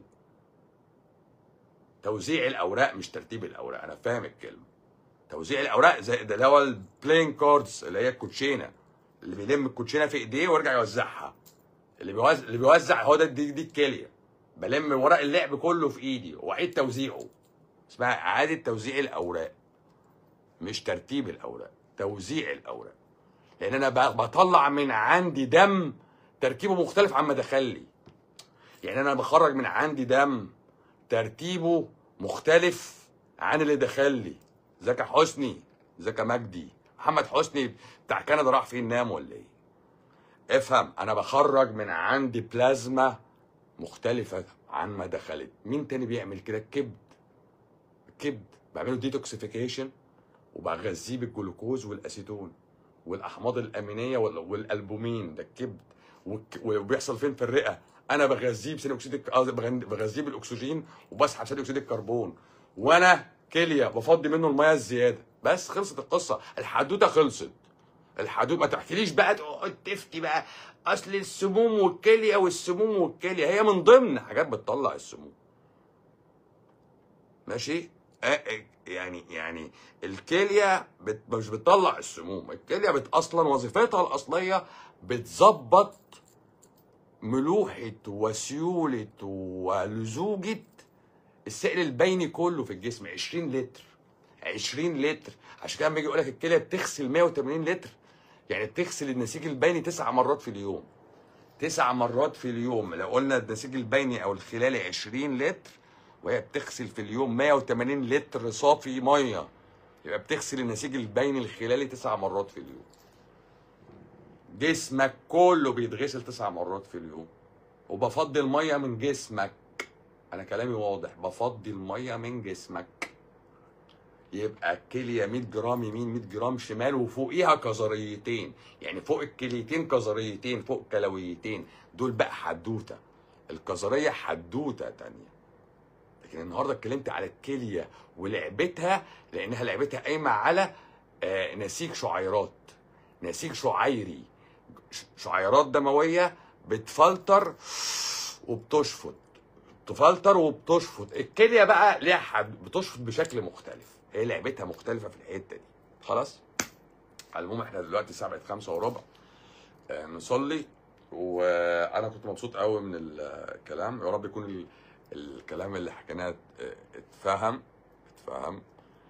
توزيع الاوراق مش ترتيب الاوراق انا فاهم الكلمه توزيع الاوراق زي ده اللي هو البلاين كاردز اللي هي الكوتشينه اللي بيلم الكوتشينه في ايديه ويرجع يوزعها اللي بيوزع اللي بيوزع هو ده دي, دي الكليه بلم ورق اللعب كله في ايدي واعيد توزيعه اسمها اعاده توزيع الاوراق مش ترتيب الاوراق توزيع الاوراق لان انا ب- بطلع من عندي دم تركيبه مختلف عما دخل لي يعني انا بخرج من عندي دم ترتيبه مختلف عن اللي دخل لي ازيك يا حسني ازيك يا مجدي محمد حسني بتاع كندا راح فين نام ولا ايه افهم انا بخرج من عندي بلازما مختلفة عن ما دخلت مين تاني بيعمل كده الكبد الكبد بعمله ديتوكسيفيكيشن وبغذيه بالجلوكوز والاسيتون والاحماض الامينيه وال- والالبومين ده الكبد والك- وبيحصل فين في الرئه انا بغذيه بثاني اكسيد الك- قصدي بغن- بغذيه بالاكسجين وبسحب ثاني اكسيد الكربون وانا كليه بفضي منه الميه الزياده بس خلصت القصه الحدوته خلصت الحدود ما تحكيليش بقى تقعد تفتي بقى اصل السموم والكليه والسموم والكليه هي من ضمن حاجات بتطلع السموم ماشي آه، آه، يعني يعني الكليه بت مش بتطلع السموم الكليه بت اصلا وظيفتها الاصليه بتظبط ملوحه وسيوله ولزوجه السائل البيني كله في الجسم 20 لتر 20 لتر عشان كده لما يجي يقول لك الكليه بتغسل 180 لتر يعني بتغسل النسيج البيني تسع مرات في اليوم تسع مرات في اليوم لو قلنا النسيج البيني او الخلالي 20 لتر وهي بتغسل في اليوم 180 لتر صافي ميه يبقى بتغسل النسيج البيني الخلالي تسع مرات في اليوم جسمك كله بيتغسل تسع مرات في اليوم وبفضي الميه من جسمك انا كلامي واضح بفضي الميه من جسمك يبقى الكليه 100 جرام يمين 100 جرام شمال وفوقيها كظريتين يعني فوق الكليتين كظريتين فوق كلويتين دول بقى حدوته الكظريه حدوته تانية لكن النهارده اتكلمت على الكليه ولعبتها لانها لعبتها قايمه على آه، نسيج شعيرات نسيج شعيري ش- شعيرات دمويه بتفلتر وبتشفط تفلتر وبتشفط الكليه بقى ليها حد بتشفط بشكل مختلف هي لعبتها مختلفه في الحته دي خلاص على العموم احنا دلوقتي الساعه بقت خمسة وربع آه، نصلي وانا كنت مبسوط قوي من الكلام يا رب يكون ال- الكلام اللي حكيناه ات- اتفهم اتفهم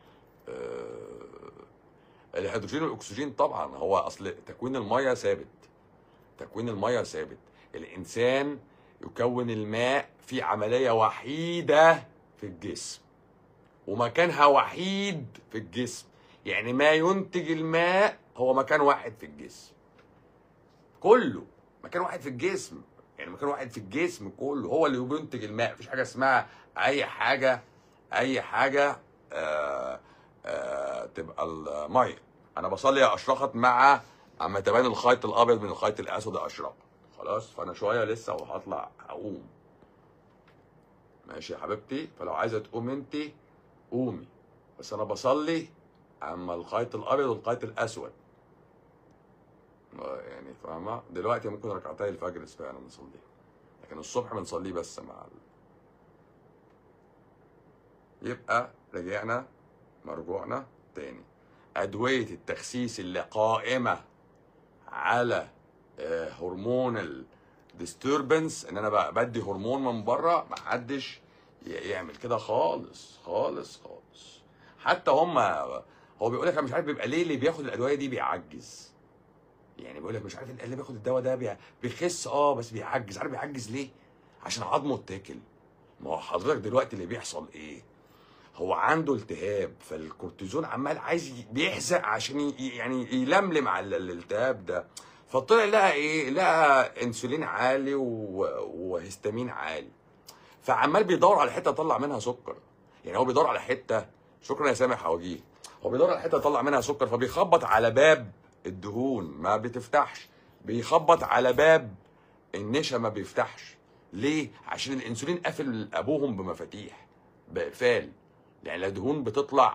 آه، الهيدروجين والاكسجين طبعا هو اصل تكوين الميه ثابت تكوين الميه ثابت الانسان يكون الماء في عمليه وحيده في الجسم ومكانها وحيد في الجسم يعني ما ينتج الماء هو مكان واحد في الجسم كله مكان واحد في الجسم يعني مكان واحد في الجسم كله هو اللي بينتج الماء مفيش حاجه اسمها اي حاجه اي حاجه آه آه تبقى الميه انا بصلي اشرقت مع اما تبان الخيط الابيض من الخيط الاسود اشرق خلاص فانا شويه لسه وهطلع اقوم ماشي يا حبيبتي فلو عايزه تقوم انت قومي بس انا بصلي اما الخيط الابيض والخيط الاسود آه، يعني فاهمه دلوقتي ممكن ركعتي الفجر فعلا نصليها لكن الصبح بنصليه بس مع ال... يبقى رجعنا مرجوعنا تاني ادويه التخسيس اللي قائمه على آه، هرمون الديستربنس ان انا بقى بدي هرمون من بره ما حدش ي- يعمل كده خالص خالص خالص حتى هم هو بيقول لك انا مش عارف بيبقى ليه اللي بياخد الادويه دي بيعجز يعني بيقول لك مش عارف اللي بياخد الدواء ده بي- بيخس اه بس بيعجز عارف بيعجز ليه عشان عظمه اتاكل ما هو حضرتك دلوقتي اللي بيحصل ايه هو عنده التهاب فالكورتيزون عمال عايز ي- بيحزق عشان ي- يعني يلملم على ال- الالتهاب ده فطلع لقى ايه لقى انسولين عالي و- وهستامين عالي فعمال بيدور على حته يطلع منها سكر يعني هو بيدور على حته شكرا يا سامح حواجيه هو بيدور على حته يطلع منها سكر فبيخبط على باب الدهون ما بتفتحش بيخبط على باب النشا ما بيفتحش ليه عشان الانسولين قافل ابوهم بمفاتيح باقفال يعني لا دهون بتطلع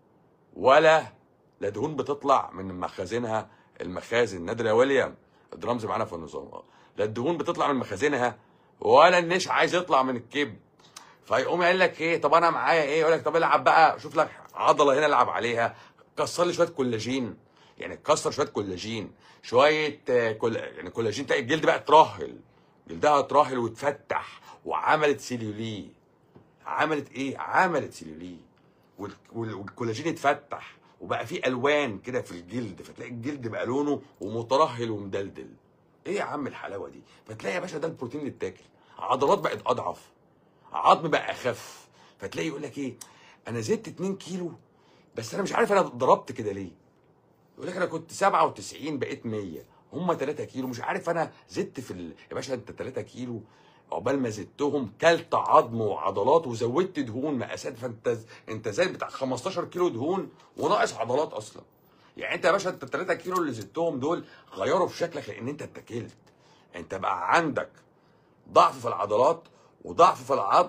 ولا لا دهون بتطلع من مخازنها المخازن نادر يا ويليام الدرامز معانا في النظام اه لا الدهون بتطلع من مخازنها ولا النشا عايز يطلع من الكبد فيقوم يقول لك ايه طب انا معايا ايه يقول لك طب العب بقى شوف لك عضله هنا العب عليها كسر لي شويه كولاجين يعني كسر شويه كولاجين شويه آه، كل يعني كولاجين تلاقي الجلد بقى اترهل جلدها اترهل واتفتح وعملت سيلوليه عملت ايه عملت سيلوليه وال- وال- والكولاجين اتفتح وبقى فيه الوان كده في الجلد فتلاقي الجلد بقى لونه ومترهل ومدلدل ايه يا عم الحلاوه دي فتلاقي يا باشا ده البروتين اللي اتاكل عضلات بقت اضعف عظم بقى اخف فتلاقي يقول لك ايه انا زدت 2 كيلو بس انا مش عارف انا ضربت كده ليه يقول لك انا كنت 97 بقيت 100 هم 3 كيلو مش عارف انا زدت في ال... يا باشا انت 3 كيلو عقبال ما زدتهم كلت عظم وعضلات وزودت دهون مقاسات فانت انت زايد بتاع 15 كيلو دهون وناقص عضلات اصلا يعني انت يا باشا انت 3 كيلو اللي زدتهم دول غيروا في شكلك لان انت اتكلت انت بقى عندك ضعف في العضلات وضعف في العظم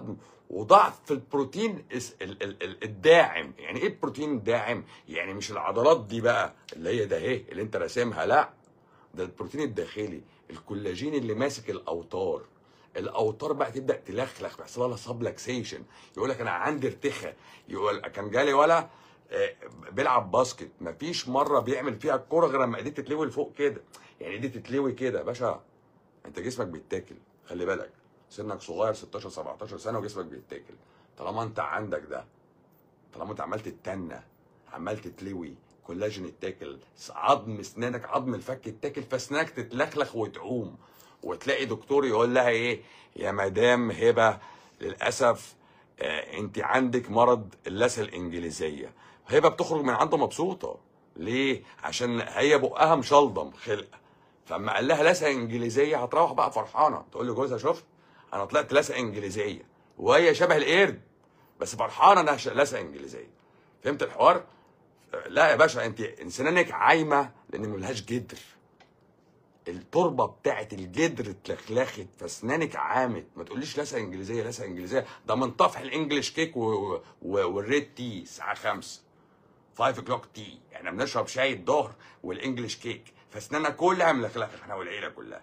وضعف في البروتين الس- ال- ال- ال- الداعم يعني ايه البروتين الداعم يعني مش العضلات دي بقى اللي هي ده اهي اللي انت راسمها لا ده البروتين الداخلي الكولاجين اللي ماسك الاوتار الاوتار بقى تبدا تلخلخ بيحصل لها سبلكسيشن يقول لك انا عندي ارتخاء يقول كان جالي ولا آه، بيلعب باسكت مفيش مره بيعمل فيها الكوره غير لما ايديه تتلوي لفوق كده يعني ايديه تتلوي كده يا باشا انت جسمك بيتاكل خلي بالك سنك صغير 16 17 سنه وجسمك بيتاكل طالما انت عندك ده طالما انت عمال تتنى عمال تتلوي كولاجين يتاكل عظم اسنانك عظم الفك يتاكل فاسنانك تتلخلخ وتقوم وتلاقي دكتور يقول لها ايه يا مدام هبه للاسف آه انت عندك مرض اللثه الانجليزيه هبه بتخرج من عنده مبسوطه ليه عشان هي بقها مشلضم خلقه فاما قال لها لثه انجليزيه هتروح بقى فرحانه تقول لجوزها شفت انا طلعت لثه انجليزيه وهي شبه القرد بس فرحانه انها ش- لثه انجليزيه فهمت الحوار لا يا باشا انت سنانك عايمه لان ملهاش جدر التربه بتاعت الجدر اتلخلخت فاسنانك عامت ما تقوليش لسه انجليزيه لسه انجليزيه ده من طفح الانجليش كيك و... و... والريد تي الساعه 5 5 كلوك تي احنا بنشرب شاي الظهر والانجليش كيك فاسناننا كلها ملخلخه احنا والعيله كلها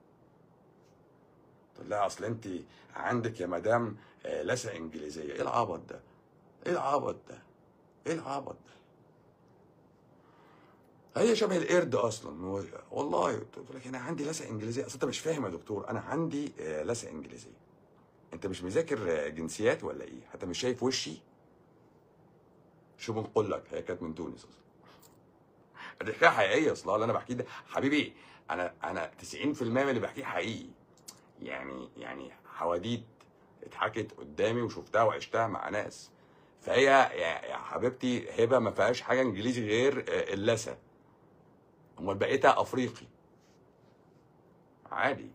تقول لها اصل انت عندك يا مدام آه، لسه انجليزيه ايه العبط ده ايه العبط ده ايه العبط ده هي شبه القرد اصلا هو- والله تقول لك انا عندي لسه انجليزيه اصل انت مش فاهم يا دكتور انا عندي آه، لسه انجليزيه انت مش مذاكر آه، جنسيات ولا ايه حتى مش شايف وشي شو بنقول لك هي كانت من تونس اصلا دي حكايه حقيقيه اصلا اللي انا بحكيه ده حبيبي انا انا 90% من اللي بحكيه حقيقي يعني يعني حواديت اتحكت قدامي وشفتها وعشتها مع ناس فهي يا يا حبيبتي هبه ما فيهاش حاجه انجليزي غير آه، اللثه امال بقيتها افريقي عادي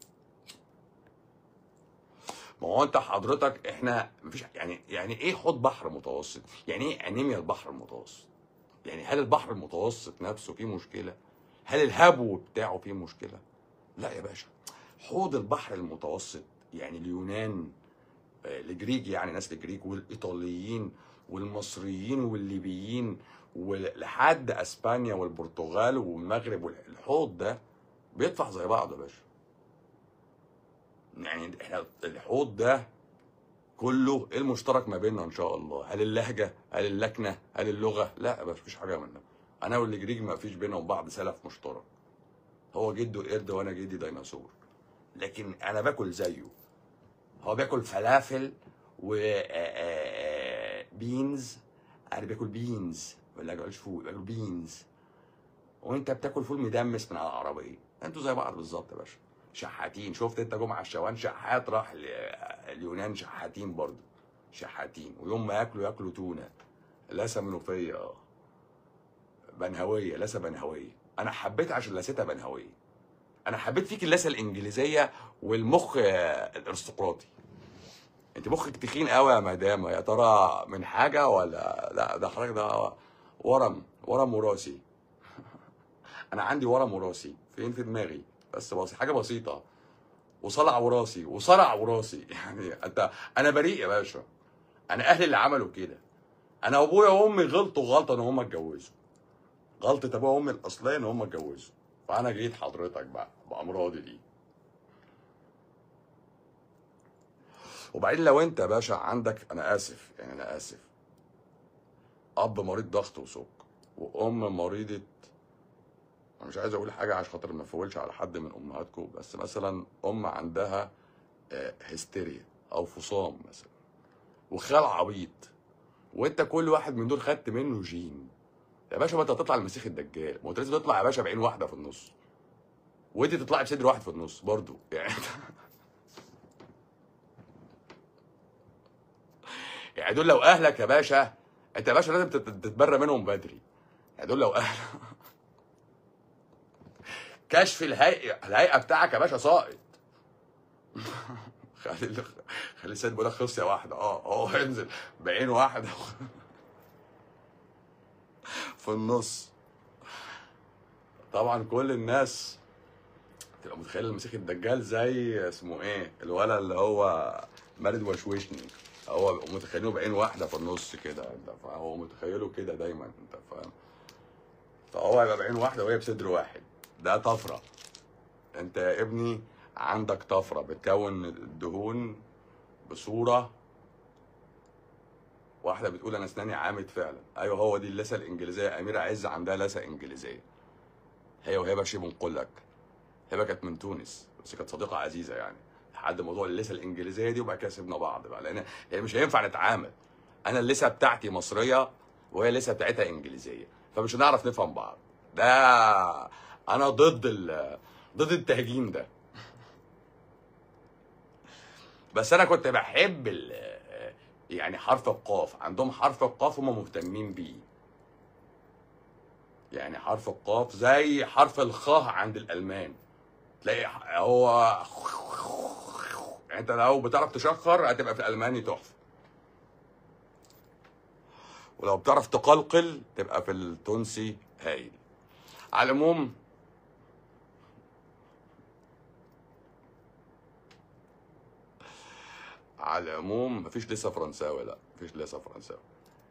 ما هو انت حضرتك احنا مفيش يعني يعني ايه حوض بحر متوسط؟ يعني ايه انيميا البحر المتوسط؟ يعني هل البحر المتوسط نفسه فيه مشكله؟ هل الهبو بتاعه فيه مشكله؟ لا يا باشا حوض البحر المتوسط يعني اليونان آه، الجريك يعني ناس الجريك والايطاليين والمصريين والليبيين ولحد اسبانيا والبرتغال والمغرب والحوض ده بيدفع زي بعض يا باشا يعني احنا الحوض ده كله ايه المشترك ما بيننا ان شاء الله هل اللهجه هل اللكنه هل اللغه لا ما فيش حاجه منها انا والجريك ما فيش بينهم بعض سلف مشترك هو جده قرد وانا جدي ديناصور لكن انا باكل زيه هو بياكل فلافل و آه، آه، بينز انا باكل بينز ولا باكلش فول باكل بينز وانت بتاكل فول مدمس من على العربيه انتوا زي بعض بالظبط يا باشا شحاتين شفت انت جمعه الشوان شحات راح ل- اليونان شحاتين برضه شحاتين ويوم ما ياكلوا ياكلوا تونه لسه منوفيه اه بنهويه لسه بنهويه انا حبيت عشان لستها بنهويه انا حبيت فيك اللثه الانجليزيه والمخ آه، الارستقراطي انت مخك تخين قوي يا مدام يا ترى من حاجه ولا لا ده حضرتك ده ورم ورم وراثي انا عندي ورم وراثي فين في دماغي بس بس حاجه بسيطه وصلع وراثي وصرع وراثي يعني انت انا بريء يا باشا انا اهلي اللي عملوا كده انا ابويا وامي غلطوا غلطه ان هم اتجوزوا غلطه ابويا وامي الاصليه ان هم اتجوزوا فانا جيت حضرتك بقى بامراضي دي وبعدين لو انت يا باشا عندك انا اسف يعني انا اسف اب مريض ضغط وسكر وام مريضه انا مش عايز اقول حاجه عشان خاطر ما افولش على حد من امهاتكم بس مثلا ام عندها آه، هستيريا او فصام مثلا وخال عبيط وانت كل واحد من دول خدت منه جين يا باشا ما انت هتطلع المسيح الدجال ما انت لازم تطلع يا باشا بعين واحده في النص وانت تطلعي بصدر واحد في النص برضو يعني يعني دول لو اهلك يا باشا انت يا باشا لازم تت- تتبرى منهم بدري يعني دول لو اهلك كشف الهيئه الهيئه بتاعك يا باشا ساقط خلي خلي السيد بيقول لك خصيه واحده اه اه انزل بعين واحده في النص طبعا كل الناس تبقى متخيل المسيح الدجال زي اسمه ايه الولد اللي هو مارد وشوشني هو متخيلينه بعين واحده في النص كده انت فاهم هو متخيله كده دايما انت فاهم فهو هيبقى بعين واحده وهي بصدر واحد ده طفره انت يا ابني عندك طفره بتكون الدهون بصوره واحده بتقول انا اسناني عامد فعلا ايوه هو دي اللثه الانجليزيه اميره عز عندها لثه انجليزيه هي وهبه شي بنقول لك هبه كانت من تونس بس كانت صديقه عزيزه يعني لحد موضوع اللثه الانجليزيه دي وبعد كده سيبنا بعض بقى لان هي مش هينفع نتعامل انا اللثه بتاعتي مصريه وهي اللثه بتاعتها انجليزيه فمش هنعرف نفهم بعض ده انا ضد ال ضد التهجين ده بس انا كنت بحب ال يعني حرف القاف عندهم حرف القاف هم مهتمين بيه يعني حرف القاف زي حرف الخاء عند الالمان تلاقي هو يعني انت لو بتعرف تشخر هتبقى في الالماني تحفه ولو بتعرف تقلقل تبقى في التونسي هايل على العموم على العموم مفيش لسه فرنساوي لا مفيش لسه فرنساوي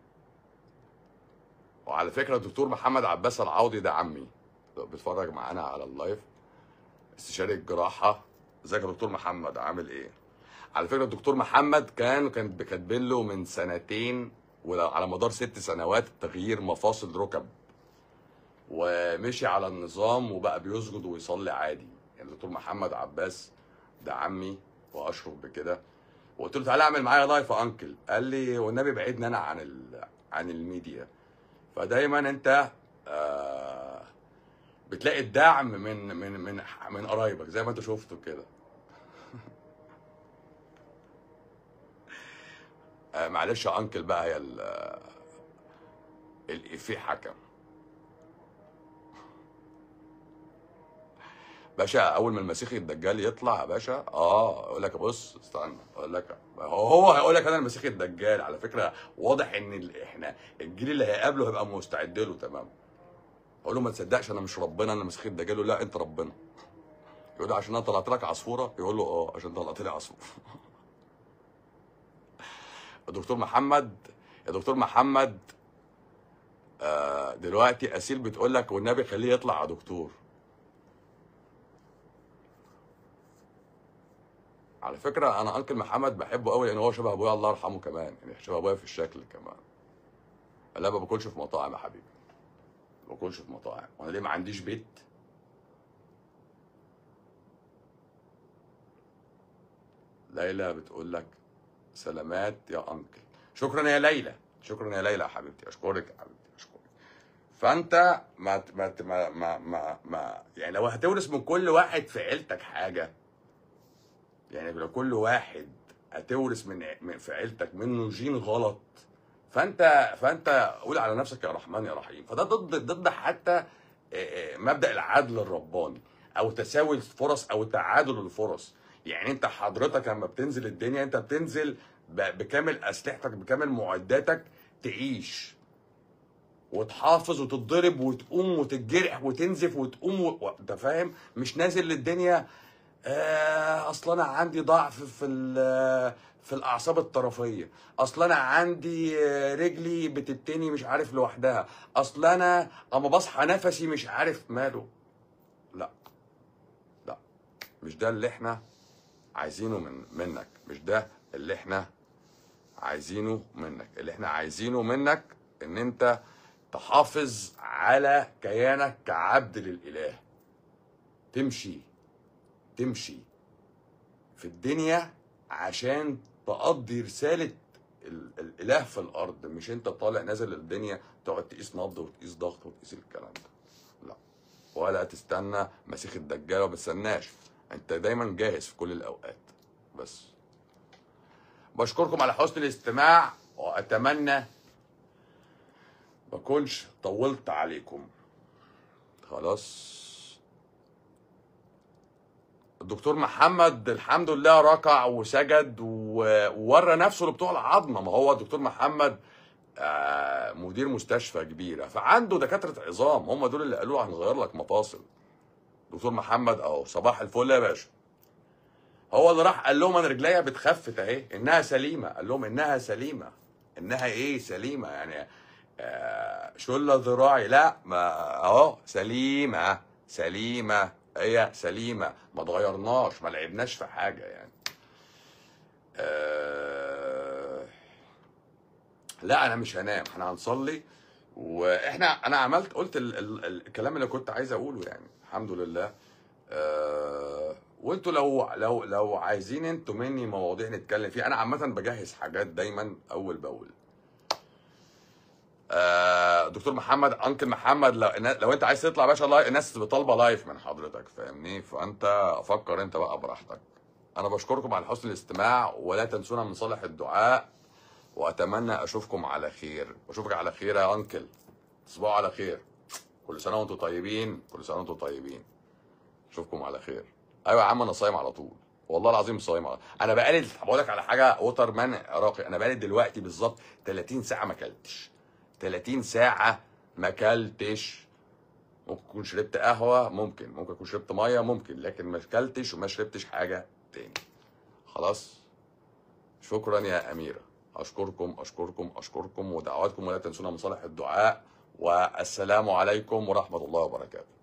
وعلى فكره الدكتور محمد عباس العوضي ده عمي لو بيتفرج معانا على اللايف استشاري الجراحه ازيك يا دكتور محمد عامل ايه على فكره الدكتور محمد كان كان كاتبين له من سنتين وعلى مدار ست سنوات تغيير مفاصل ركب ومشي على النظام وبقى بيسجد ويصلي عادي يعني الدكتور محمد عباس ده عمي واشرف بكده وقلت له تعالى اعمل معايا لايف يا انكل قال لي والنبي بعدني انا عن ال... عن الميديا فدايما انت آه بتلاقي الدعم من من من من قرايبك زي ما انت شفته كده آه معلش يا انكل بقى هي ال- آه، الافيه حكم باشا اول ما المسيحي الدجال يطلع يا باشا اه يقول لك بص استنى اقول لك هو هو هيقول لك انا المسيحي الدجال على فكره واضح ان ال- احنا الجيل اللي هيقابله هيبقى مستعد له تمام اقول له ما تصدقش انا مش ربنا انا المسيحي الدجال يقول له لا انت ربنا يقول له عشان انا طلعت لك عصفوره يقول له اه عشان طلعت لي عصفوره الدكتور محمد يا دكتور محمد آه دلوقتي اسيل بتقول لك والنبي خليه يطلع يا دكتور على فكره انا انكل محمد بحبه قوي لان هو شبه ابويا الله يرحمه كمان يعني شبه ابويا في الشكل كمان لا ما باكلش في مطاعم يا حبيبي ما باكلش في مطاعم وانا ليه ما عنديش بيت ليلى بتقول لك سلامات يا انكل شكرا يا ليلى شكرا يا ليلى يا حبيبتي اشكرك يا حبيبتي اشكرك فانت ما ما ما ما, ما, ما يعني لو هتورث من كل واحد في عيلتك حاجه يعني لو كل واحد هتورث من من- في عيلتك منه جين غلط فانت فانت قول على نفسك يا رحمن يا رحيم فده ضد ضد حتى آه، آه، مبدا العدل الرباني او تساوي الفرص او تعادل الفرص يعني انت حضرتك لما بتنزل الدنيا انت بتنزل ب- بكامل اسلحتك بكامل معداتك تعيش وتحافظ وتتضرب وتقوم وتتجرح وتنزف وتقوم و... و... انت فاهم مش نازل للدنيا آه اصل انا عندي ضعف في ال- في الاعصاب الطرفيه اصل انا عندي آه، رجلي بتتني مش عارف لوحدها اصل انا اما بصحى نفسي مش عارف ماله لا لا مش ده اللي احنا عايزينه من منك مش ده اللي احنا عايزينه منك اللي احنا عايزينه منك ان انت تحافظ على كيانك كعبد للاله تمشي تمشي في الدنيا عشان تقضي رسالة ال- الإله في الأرض مش أنت طالع نازل الدنيا تقعد تقيس نبض وتقيس ضغط وتقيس الكلام ده لا ولا تستنى مسيح الدجال وما تستناش أنت دايما جاهز في كل الأوقات بس بشكركم على حسن الاستماع وأتمنى ما أكونش طولت عليكم خلاص الدكتور محمد الحمد لله ركع وسجد و- وورى نفسه لبتوع العظمه ما هو الدكتور محمد آه، مدير مستشفى كبيره فعنده دكاتره عظام هم دول اللي قالوا له هنغير لك مفاصل دكتور محمد اهو صباح الفل يا باشا هو اللي راح قال لهم انا رجليا بتخفت اهي انها سليمه قال لهم انها سليمه انها ايه سليمه يعني آه شله ذراعي لا ما اهو سليمه سليمه هي سليمه ما اتغيرناش ما لعبناش في حاجه يعني آه لا انا مش هنام احنا هنصلي واحنا انا عملت قلت ال ال ال الكلام اللي كنت عايز اقوله يعني الحمد لله آه وانتوا لو لو لو عايزين انتوا مني مواضيع نتكلم فيها انا عامه بجهز حاجات دايما اول باول آه دكتور محمد انكل محمد لو لو انت عايز تطلع يا باشا لايف الناس طالبه لايف من حضرتك فاهمني فانت فكر انت بقى براحتك انا بشكركم على حسن الاستماع ولا تنسونا من صالح الدعاء واتمنى اشوفكم على خير واشوفك على خير يا انكل تصبحوا على خير كل سنه وانتم طيبين كل سنه وانتم طيبين اشوفكم على خير ايوه يا عم انا صايم على طول والله العظيم صايم على انا بقالي بقول لك على حاجه ووتر مان عراقي انا بقالي دلوقتي بالظبط 30 ساعه ما اكلتش 30 ساعه ما اكلتش ممكن اكون شربت قهوه ممكن ممكن اكون شربت ميه ممكن لكن ما اكلتش وما شربتش حاجه تاني خلاص شكرا يا اميره اشكركم اشكركم اشكركم ودعواتكم ولا تنسونا من صالح الدعاء والسلام عليكم ورحمه الله وبركاته